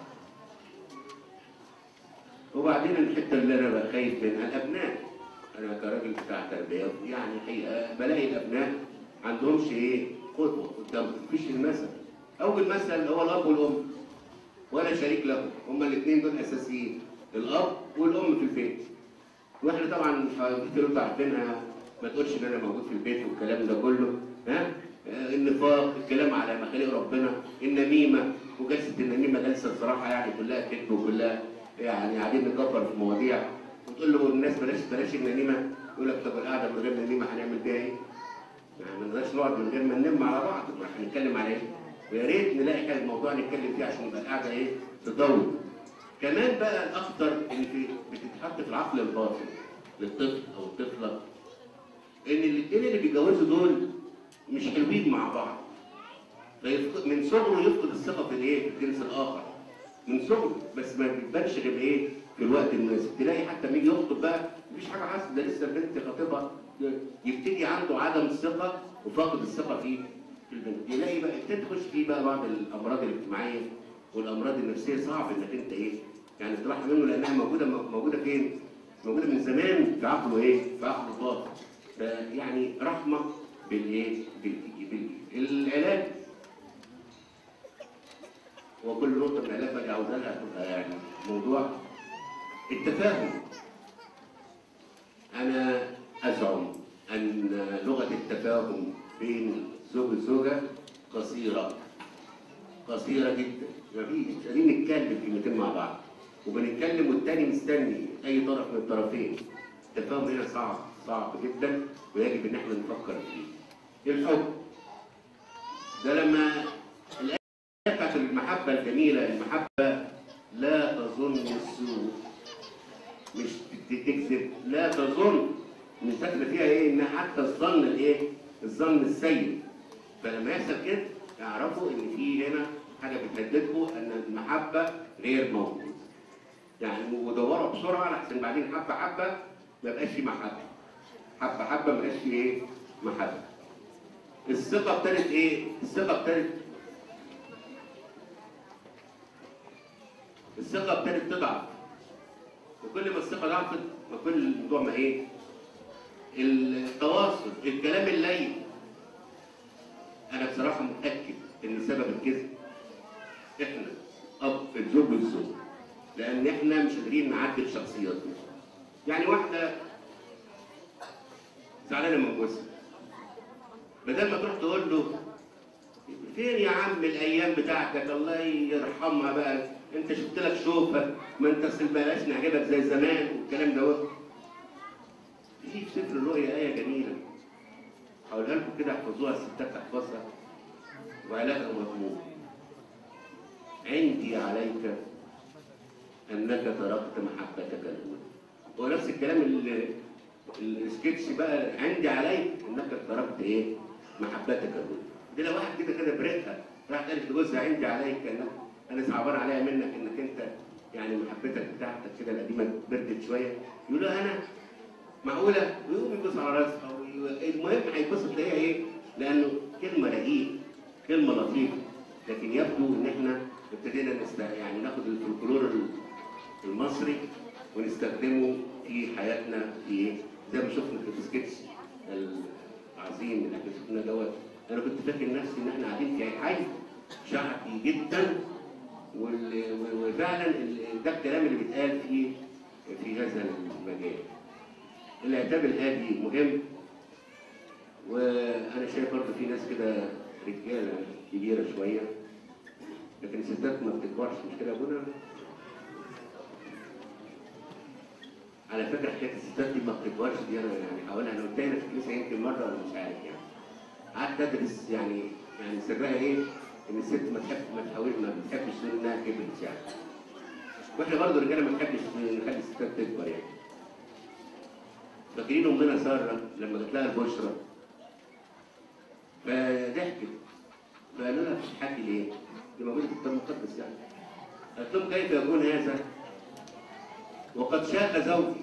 وبعدين الحته اللي انا بقى خايف منها الابناء انا كراجل بتاع تربيه يعني حقيقه بلاقي الابناء ما عندهمش ايه قدوه قدامهم مفيش المثل اول مثل هو الاب والام ولا شريك لهم هما الاثنين دول اساسيين الاب والام في البيت واحنا طبعا كتير انتوا عارفينها ما تقولش ان انا موجود في البيت والكلام ده كله ها النفاق الكلام على مخالق ربنا النميمه وجلسه النميمه جلسه الصراحه يعني كلها كذب وكلها يعني قاعدين نكبر في مواضيع وتقول له الناس بلاش بلاش النميمه يقول لك طب القعده من غير نميمه هنعمل بيها ايه؟ يعني ما نقدرش نقعد من غير ما ننم على بعض هنتكلم على ايه؟ ويا ريت نلاقي حاجه موضوع نتكلم فيه عشان يبقى القعده ايه؟ تضوي. كمان بقى الاخطر ان في بتتحط في العقل الباطن للطفل او الطفله ان الاثنين اللي بيتجوزوا دول مش حلوين مع بعض. من صغره يفقد الثقه في الايه؟ في الجنس الاخر. من صغره بس ما بيبانش غير ايه في الوقت المناسب تلاقي حتى لما يجي يخطب بقى مفيش حاجه حصلت ده لسه البنت خاطبها يبتدي عنده عدم الثقه وفاقد الثقه في في البنت يلاقي بقى ابتدي تخش فيه بقى بعض الامراض الاجتماعيه والامراض النفسيه صعب انك انت ايه يعني تروح منه لانها موجوده موجوده فين؟ موجوده من زمان في عقله ايه؟ في عقله الباطن يعني رحمه بالايه؟ بالعلاج وكل نقطة من العلاج اللي عاوزها لها تبقى يعني موضوع التفاهم. أنا أزعم أن لغة التفاهم بين زوج وزوجة قصيرة. قصيرة جدا، مفيش قاعدين نتكلم كلمتين مع بعض. وبنتكلم والتاني مستني أي طرف من الطرفين. التفاهم هنا صعب صعب جدا ويجب ان احنا نفكر فيه. الحب ده لما الايه بتاعت المحبه الجميله المحبه لا تظن السوء مش تكذب لا تظن مش فاكره فيها ايه ان حتى الظن الايه الظن السيء فلما يحصل كده اعرفوا ان في هنا حاجه بتهددكم ان المحبه غير موجوده يعني ودوروا بسرعه لحسن بعدين حبه حبه ما يبقاش في محبه حبه حبه ما يبقاش في ايه محبه الثقه ابتدت ايه الثقه ابتدت الثقه ابتدت تضعف وكل ما الثقه ضعفت ما كل الموضوع ما ايه التواصل الكلام اللين انا بصراحه متاكد ان سبب الكذب احنا اب الزوج والزوج لان احنا مش قادرين نعدل شخصياتنا يعني واحده زعلانه من جوزها بدل ما تروح تقول له فين يا عم الايام بتاعتك الله يرحمها بقى انت شفت لك شوفه ما انت اصل بلاش نعجبك زي زمان والكلام دوت في في سفر الرؤيا ايه جميله هقولها لكم كده احفظوها الستات تحفظها وعلاجها مضمون عندي عليك انك تركت محبتك الاولى هو نفس الكلام اللي السكتش بقى عندي عليك انك تركت ايه محبتك الاولى دي لو واحد كده كده برقها راح قالت لجوزها عندي عليك انك انا صعبان عليا منك انك انت يعني محبتك بتاعتك كده القديمه بردت شويه يقول له انا معقوله ويقوم يبص على راسها وي- المهم هيبص تلاقيها ايه؟ لانه كلمه رقيق كلمه لطيفه لكن يبدو ان احنا ابتدينا نست... يعني ناخد الفولكلور المصري ونستخدمه في حياتنا في ايه؟ زي ما شفنا في السكتش العظيم اللي احنا شفناه دوت انا كنت فاكر نفسي ان احنا قاعدين في حي شعبي جدا وال- وفعلا ال- ده الكلام اللي بيتقال في في هذا المجال. العتاب الهادي مهم وانا شايف برضه في ناس كده رجاله كبيره شويه لكن الستات ما بتكبرش مش كده يا ابونا؟ على فكره حكايه الستات دي ما بتكبرش دي انا يعني هقولها انا قلتها هنا في الكنيسه يمكن مره ولا مش عارف يعني قعدت ادرس يعني يعني سرها ايه؟ ان الست ما تحب ما تحاول ما بتحبش تقول انها كبرت يعني واحنا برضه الرجاله ما بنحبش نخلي الستات تكبر يعني فاكرين امنا ساره لما جات لها البشرى فضحكت فقالوا لها بتضحكي ليه؟ دي موجوده في الكتاب المقدس يعني قالت لهم كيف يكون هذا؟ وقد شاق زوجي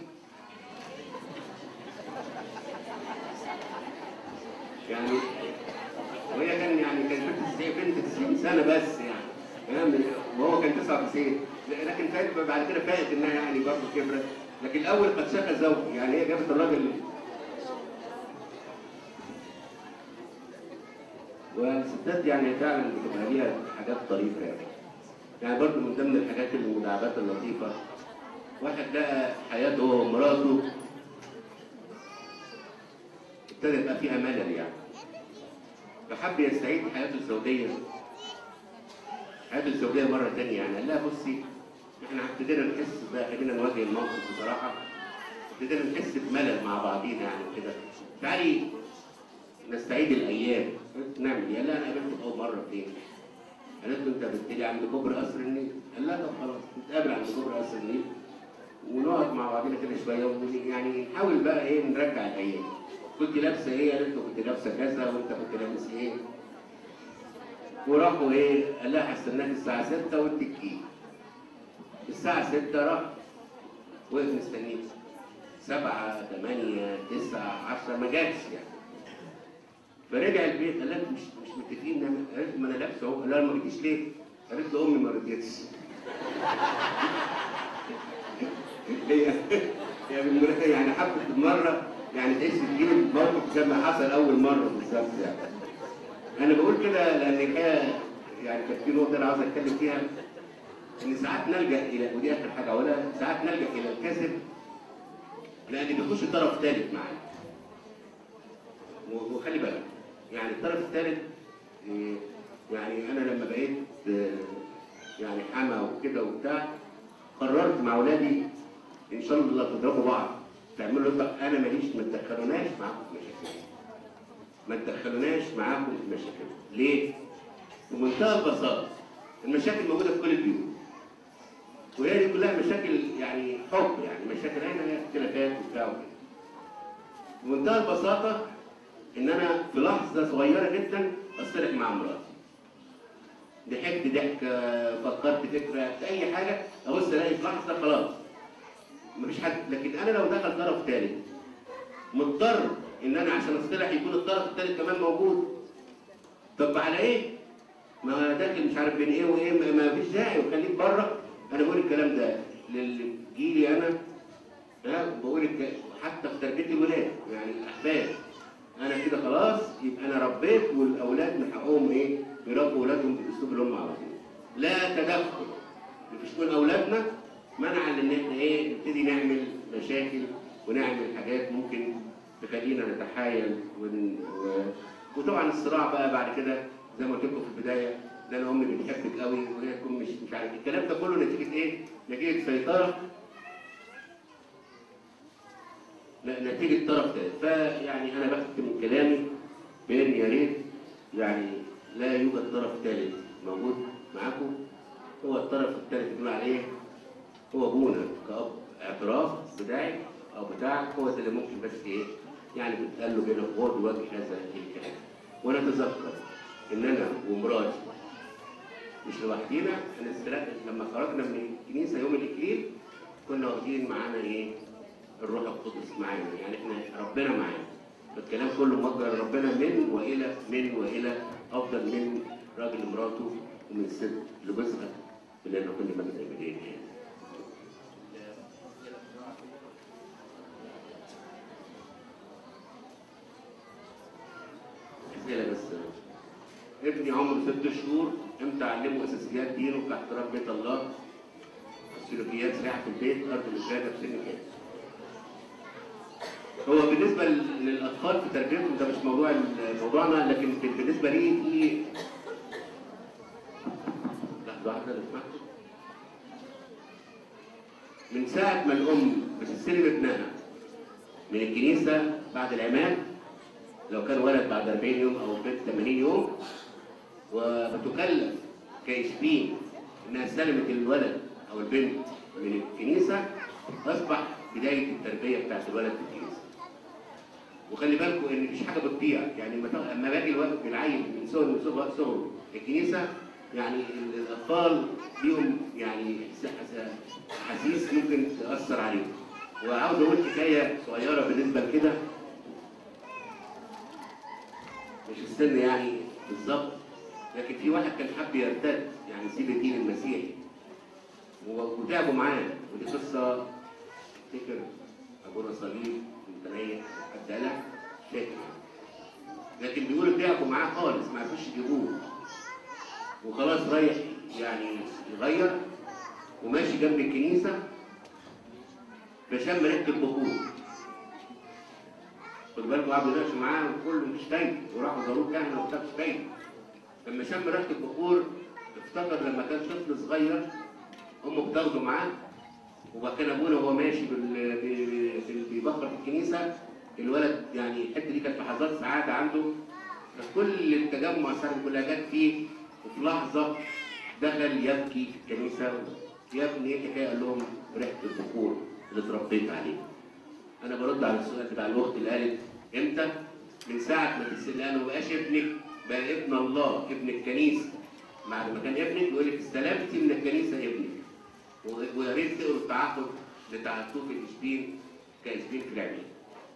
يعني وهي كان يعني كانت بنت 90 بنت 90 سنه بس يعني تمام وهو كان 99 لكن فاقت بعد كده فاقت انها يعني برضه كبرت لكن الاول قد شاق زوجي يعني هي جابت الراجل والستات يعني فعلا بتبقى ليها حاجات طريفه يعني يعني برضه من ضمن الحاجات المداعبات اللطيفه واحد لقى حياته هو ومراته ابتدى يبقى فيها ملل يعني فحب يستعيد حياته الزوجيه حياته الزوجيه مره ثانيه يعني قال لها بصي احنا ابتدينا نحس بقى خلينا نواجه الموقف بصراحه ابتدينا نحس بملل مع بعضينا يعني كده تعالي نستعيد الايام قلت نعمل ايه؟ قال لها انا قابلته اول مره فين؟ قالت له انت بتجي عند كوبري قصر النيل قال لها طب خلاص نتقابل عند كوبري قصر النيل ونقعد مع بعضنا كده شويه ويعني نحاول بقى ايه نرجع الايام كنت لابسه ايه؟ قالت له كنت لابسه كذا وانت كنت لابس ايه؟ وراحوا ايه؟ قال لها هستناك الساعه 6 وانت تجي الساعه 6 راح وقف مستنيك سبعة ثمانية تسعة عشرة ما جاتش يعني فرجع البيت قال لها مش مش متفقين نعمل قالت له ما انا لابسه اهو قال لها ما جيتيش ليه؟ قالت له امي ما رضيتش هي هي بالمناسبة يعني حبت مرة يعني تعيش تجيب الموقف زي ما حصل أول مرة بالظبط يعني. أنا بقول كده لأن الحقيقة يعني كانت في نقطة أنا عاوز أتكلم فيها إن ساعات نلجأ إلى ودي آخر حاجة أقولها ساعات نلجأ إلى الكذب لأن بيخش طرف ثالث معانا. و- وخلي بالك يعني الطرف الثالث إيه، يعني أنا لما بقيت آه، يعني حما وكده وبتاع قررت مع أولادي ان شاء الله تضربوا بعض تعملوا طب انا ماليش ما تدخلوناش معاكم في مشاكل ما تدخلوناش معاكم في مشاكل ليه؟ بمنتهى البساطه المشاكل موجوده في كل البيوت وهي دي كلها مشاكل يعني حب يعني مشاكل هنا هي اختلافات وبتاع وكده بمنتهى البساطه ان انا في لحظه صغيره جدا اصطلح مع مراتي ضحكت ضحكه فكرت فكره اي حاجه ابص الاقي في لحظه خلاص مفيش حد لكن انا لو دخل طرف ثالث مضطر ان انا عشان اصطلح يكون الطرف الثالث كمان موجود طب على ايه؟ ما هو داخل مش عارف بين ايه وايه ما- ما فيش داعي وخليك بره انا بقول الكلام ده لجيلي انا ها بقول الك... حتى في تربيه الولاد يعني الاحفاد انا كده خلاص يبقى انا ربيت والاولاد من حقهم ايه يربوا اولادهم بالاسلوب اللي هم عاوزينه لا تدخل مفيش من اولادنا منعا ان احنا ايه نبتدي نعمل مشاكل ونعمل حاجات ممكن تخلينا نتحايل ون... و... وطبعا الصراع بقى بعد كده زي ما قلت لكم في البدايه ده انا امي بتحبك قوي وهي تكون مش مش عارف الكلام ده كله نتيجه ايه؟ نتيجه سيطره ن- نتيجه طرف ثالث فيعني انا بختم من كلامي بان يا ريت يعني لا يوجد طرف ثالث موجود معاكم هو الطرف الثالث اللي بنقول عليه هو ابونا كاب اعتراف بتاعي او بتاعك هو ده اللي ممكن بس ايه يعني بتقال له بين الغور بوجه هذا الكلام وانا اتذكر ان انا ومراتي مش لوحدينا احنا استلقنا لما خرجنا من الكنيسه يوم الاكليل كنا واخدين معانا ايه الروح القدس معانا يعني احنا ربنا معانا الكلام كله موجه لربنا من والى من والى افضل من راجل مراته ومن ست لجوزها اللي احنا كنا متزوجين يعني اسئله بس ابني عمره ست شهور امتى اعلمه اساسيات دينه كاحترام بيت الله سلوكيات سريعه في البيت ارض الاسره في سن كام هو بالنسبه لل- للاطفال في تربيتهم ده مش موضوع ال- موضوعنا لكن بالنسبه لي في لحظه واحده لو سمحت من ساعه ما الام بتستلم ابنها من الكنيسه بعد العماد لو كان ولد بعد 40 يوم او بنت 80 يوم وبتكلف كيشبين انها استلمت الولد او البنت من الكنيسه اصبح بدايه التربيه بتاعت الولد في الكنيسه. وخلي بالكم ان مفيش حاجه بتضيع يعني لما تاخد- اما باجي الولد بالعيل من صغر من صغر صغره الكنيسه يعني ال- الاطفال ليهم يعني إحساس- احاسيس ممكن تاثر عليهم. وعاوز اقول حكايه صغيره بالنسبه لكده مش السن يعني بالظبط لكن في واحد كان حب يرتد يعني يسيب الدين المسيحي و- وتعبوا معاه ودي قصه افتكر ابونا صليب متنيح حد قالها مش فاكر لكن بيقولوا تعبوا معاه خالص ما عرفوش يجيبوه وخلاص رايح يعني يغير وماشي جنب الكنيسه فشم ريحه البخور خد بالكم قعدوا يناقشوا معاه وكله مش فايده وراحوا زاروه كهنه وبتاع مش فايده لما شم ريحه البخور افتكر لما كان طفل صغير امه بتاخده معاه وكان ابونا وهو ماشي بال- بي- بي- بيبخر في الكنيسه الولد يعني الحته دي كانت لحظات سعاده عنده فكل التجمع سنة كلها جت فيه وفي لحظه دخل يبكي في الكنيسه يا ابني ايه الحكايه قال لهم ريحه البخور اللي اتربيت عليه انا برد على السؤال بتاع الاخت اللي قالت امتى؟ من ساعه ما تسال انا ما بقاش ابنك بقى ابن الله ابن الكنيسه بعد ما كان ابنك يقول لك استلمتي من الكنيسه ابنك و- ويا ريت تقروا التعاقد بتاع الطوف الاشبين كاشبين في العميد.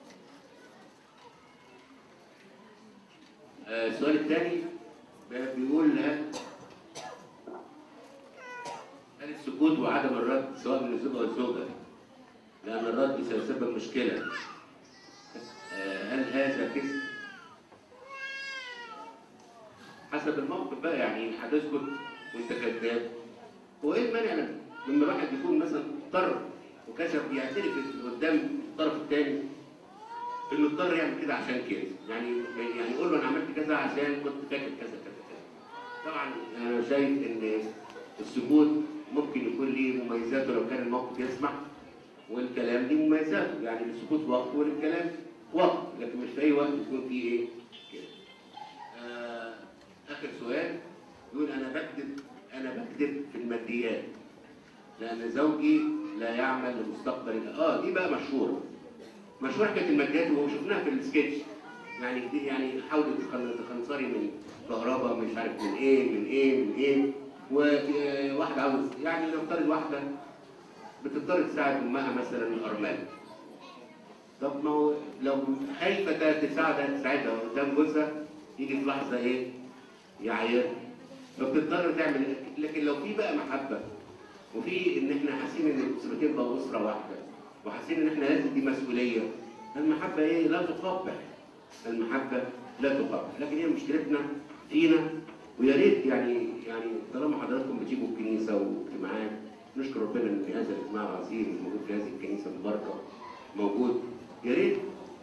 آه، السؤال الثاني بيقول هل هل السكوت وعدم الرد سواء من الزوج او الزوجه لأن الرد سيسبب مشكلة آه، هل هذا كذب؟ حسب الموقف بقى يعني هتسكت وانت كذاب هو ايه المانع لما لما الواحد يكون مثلا اضطر وكشف يعترف قدام الطرف الثاني انه اضطر يعمل كده عشان كده يعني يعني يقول له انا عملت كذا عشان كنت فاكر كذا كذا كذا طبعا انا شايف ان السكوت ممكن يكون ليه مميزاته لو كان الموقف يسمح والكلام دي مميزاته يعني للسكوت وقت وللكلام وقت لكن مش في اي وقت يكون فيه ايه كده آه اخر سؤال يقول انا بكذب انا بكذب في الماديات لان زوجي لا يعمل لمستقبل اه دي بقى مشهوره مشهوره حكايه الماديات وشفناها في السكتش يعني دي يعني حاولي تخن- تخنصري من كهرباء مش عارف من ايه من ايه من ايه وواحد عاوز يعني نفترض واحده بتضطر تساعد امها مثلا الارمله طب ما هو لو خايفه تساعدها تساعدها قدام جوزها يجي في لحظه ايه يعير فبتضطر تعمل لكن لو في بقى محبه وفي ان احنا حاسين ان الاسرتين بقوا اسره واحده وحاسين ان احنا لازم دي مسؤوليه المحبه ايه لا تقبح المحبه لا تقبح لكن هي مشكلتنا فينا ويا ريت يعني يعني طالما حضراتكم بتيجوا الكنيسه واجتماعات نشكر ربنا ان هذا الاجتماع العظيم الموجود في هذه الكنيسه المباركه موجود يا ريت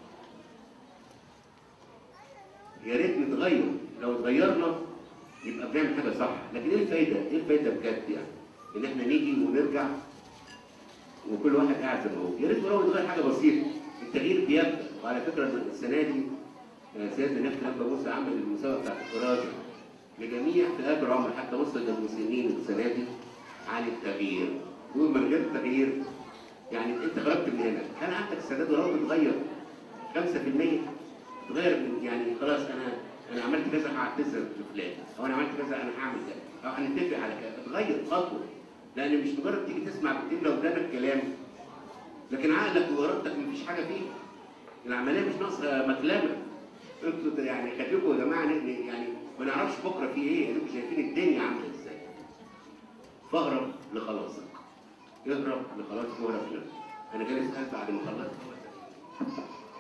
يا ريت نتغير لو اتغيرنا يبقى بنعمل حاجه صح لكن ايه الفايده ايه الفايده بجد يعني ان احنا نيجي ونرجع وكل واحد قاعد زي ما هو يا ريت ولو نتغير حاجه بسيطه التغيير بيبدا وعلى فكره السنه دي آه، سيادة نفس لما موسى عمل المسابقه بتاعت الكراسي لجميع فئات العمر حتى وصل للمسنين السنه دي عن التغيير يقول من غير تغيير يعني انت خرجت من هنا هل عندك استعداد ولو تتغير 5% تغير من يعني خلاص انا انا عملت كذا هعتذر لفلان او انا عملت كذا انا هعمل كذا او هنتفق على كذا تغير خطوه لان مش مجرد تيجي تسمع بتملى ودانك كلام لكن عقلك وارادتك مفيش حاجه فيه العمليه مش ناقصه مكلمه انتوا يعني خليكم يا جماعه ن- ن- يعني ما نعرفش بكره في ايه انتوا شايفين الدنيا عامله ازاي فاهرب لخلاصك اهرب لخلاصك واهرب لنفسك انا جاي اسال بعد ما خلصت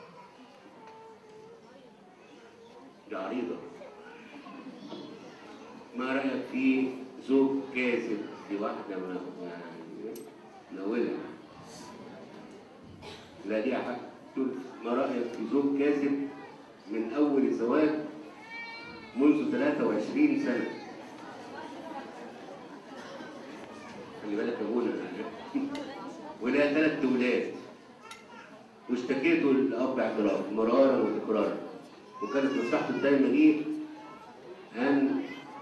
دي عريضه ما رايك في زوج كاذب في واحده ما يعني ناولها لا دي حق تقول ما رايك في زوج كاذب من اول الزواج منذ 23 سنه خلي بالك يا ابونا ولها ثلاث اولاد واشتكيته لاب اعتراف مرارا وتكرارا وكانت نصيحته الدايمه ليه ان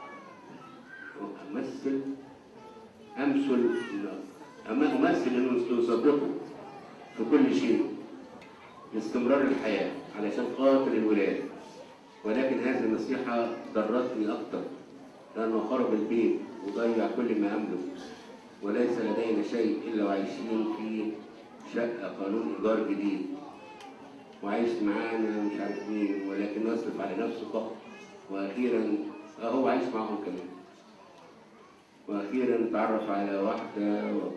امثل امثل أما امثل انه يصدقه في كل شيء لاستمرار الحياه علشان خاطر الولاد ولكن هذه النصيحه ضرتني اكتر لانه خرب البيت وضيع كل ما املك وليس لدينا شيء الا وعايشين في شقه قانون ايجار جديد وعايش معانا مش عارف مين ولكن يصرف على نفسه فقط واخيرا آه هو عايش معاهم كمان واخيرا تعرف على واحده و...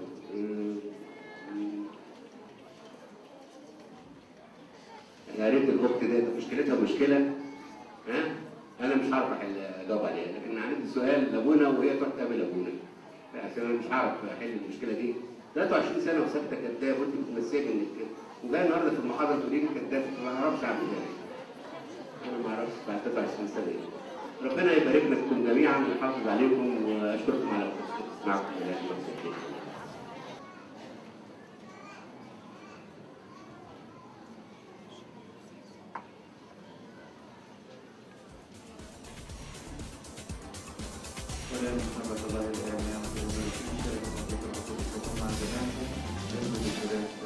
يا ريت الاخت ديت مشكلتها مشكله ها انا مش عارف احل اجاوب عليها لكن عندي سؤال لابونا وهي تروح تقابل ابونا عشان انا مش عارف احل المشكله دي 23 سنه وثابته كداب وانت بتمثلي انك كده وجاي النهارده في المحاضره تقولي لي كداب ما اعرفش اعمل ايه انا ما اعرفش بعد 23 سنه ايه ربنا يبارك لكم جميعا ويحافظ عليكم واشكركم على معكم الله يبارك ولله محبة الله الآن يعمل ويكون شركة مع جميعكم يرجو بالسلام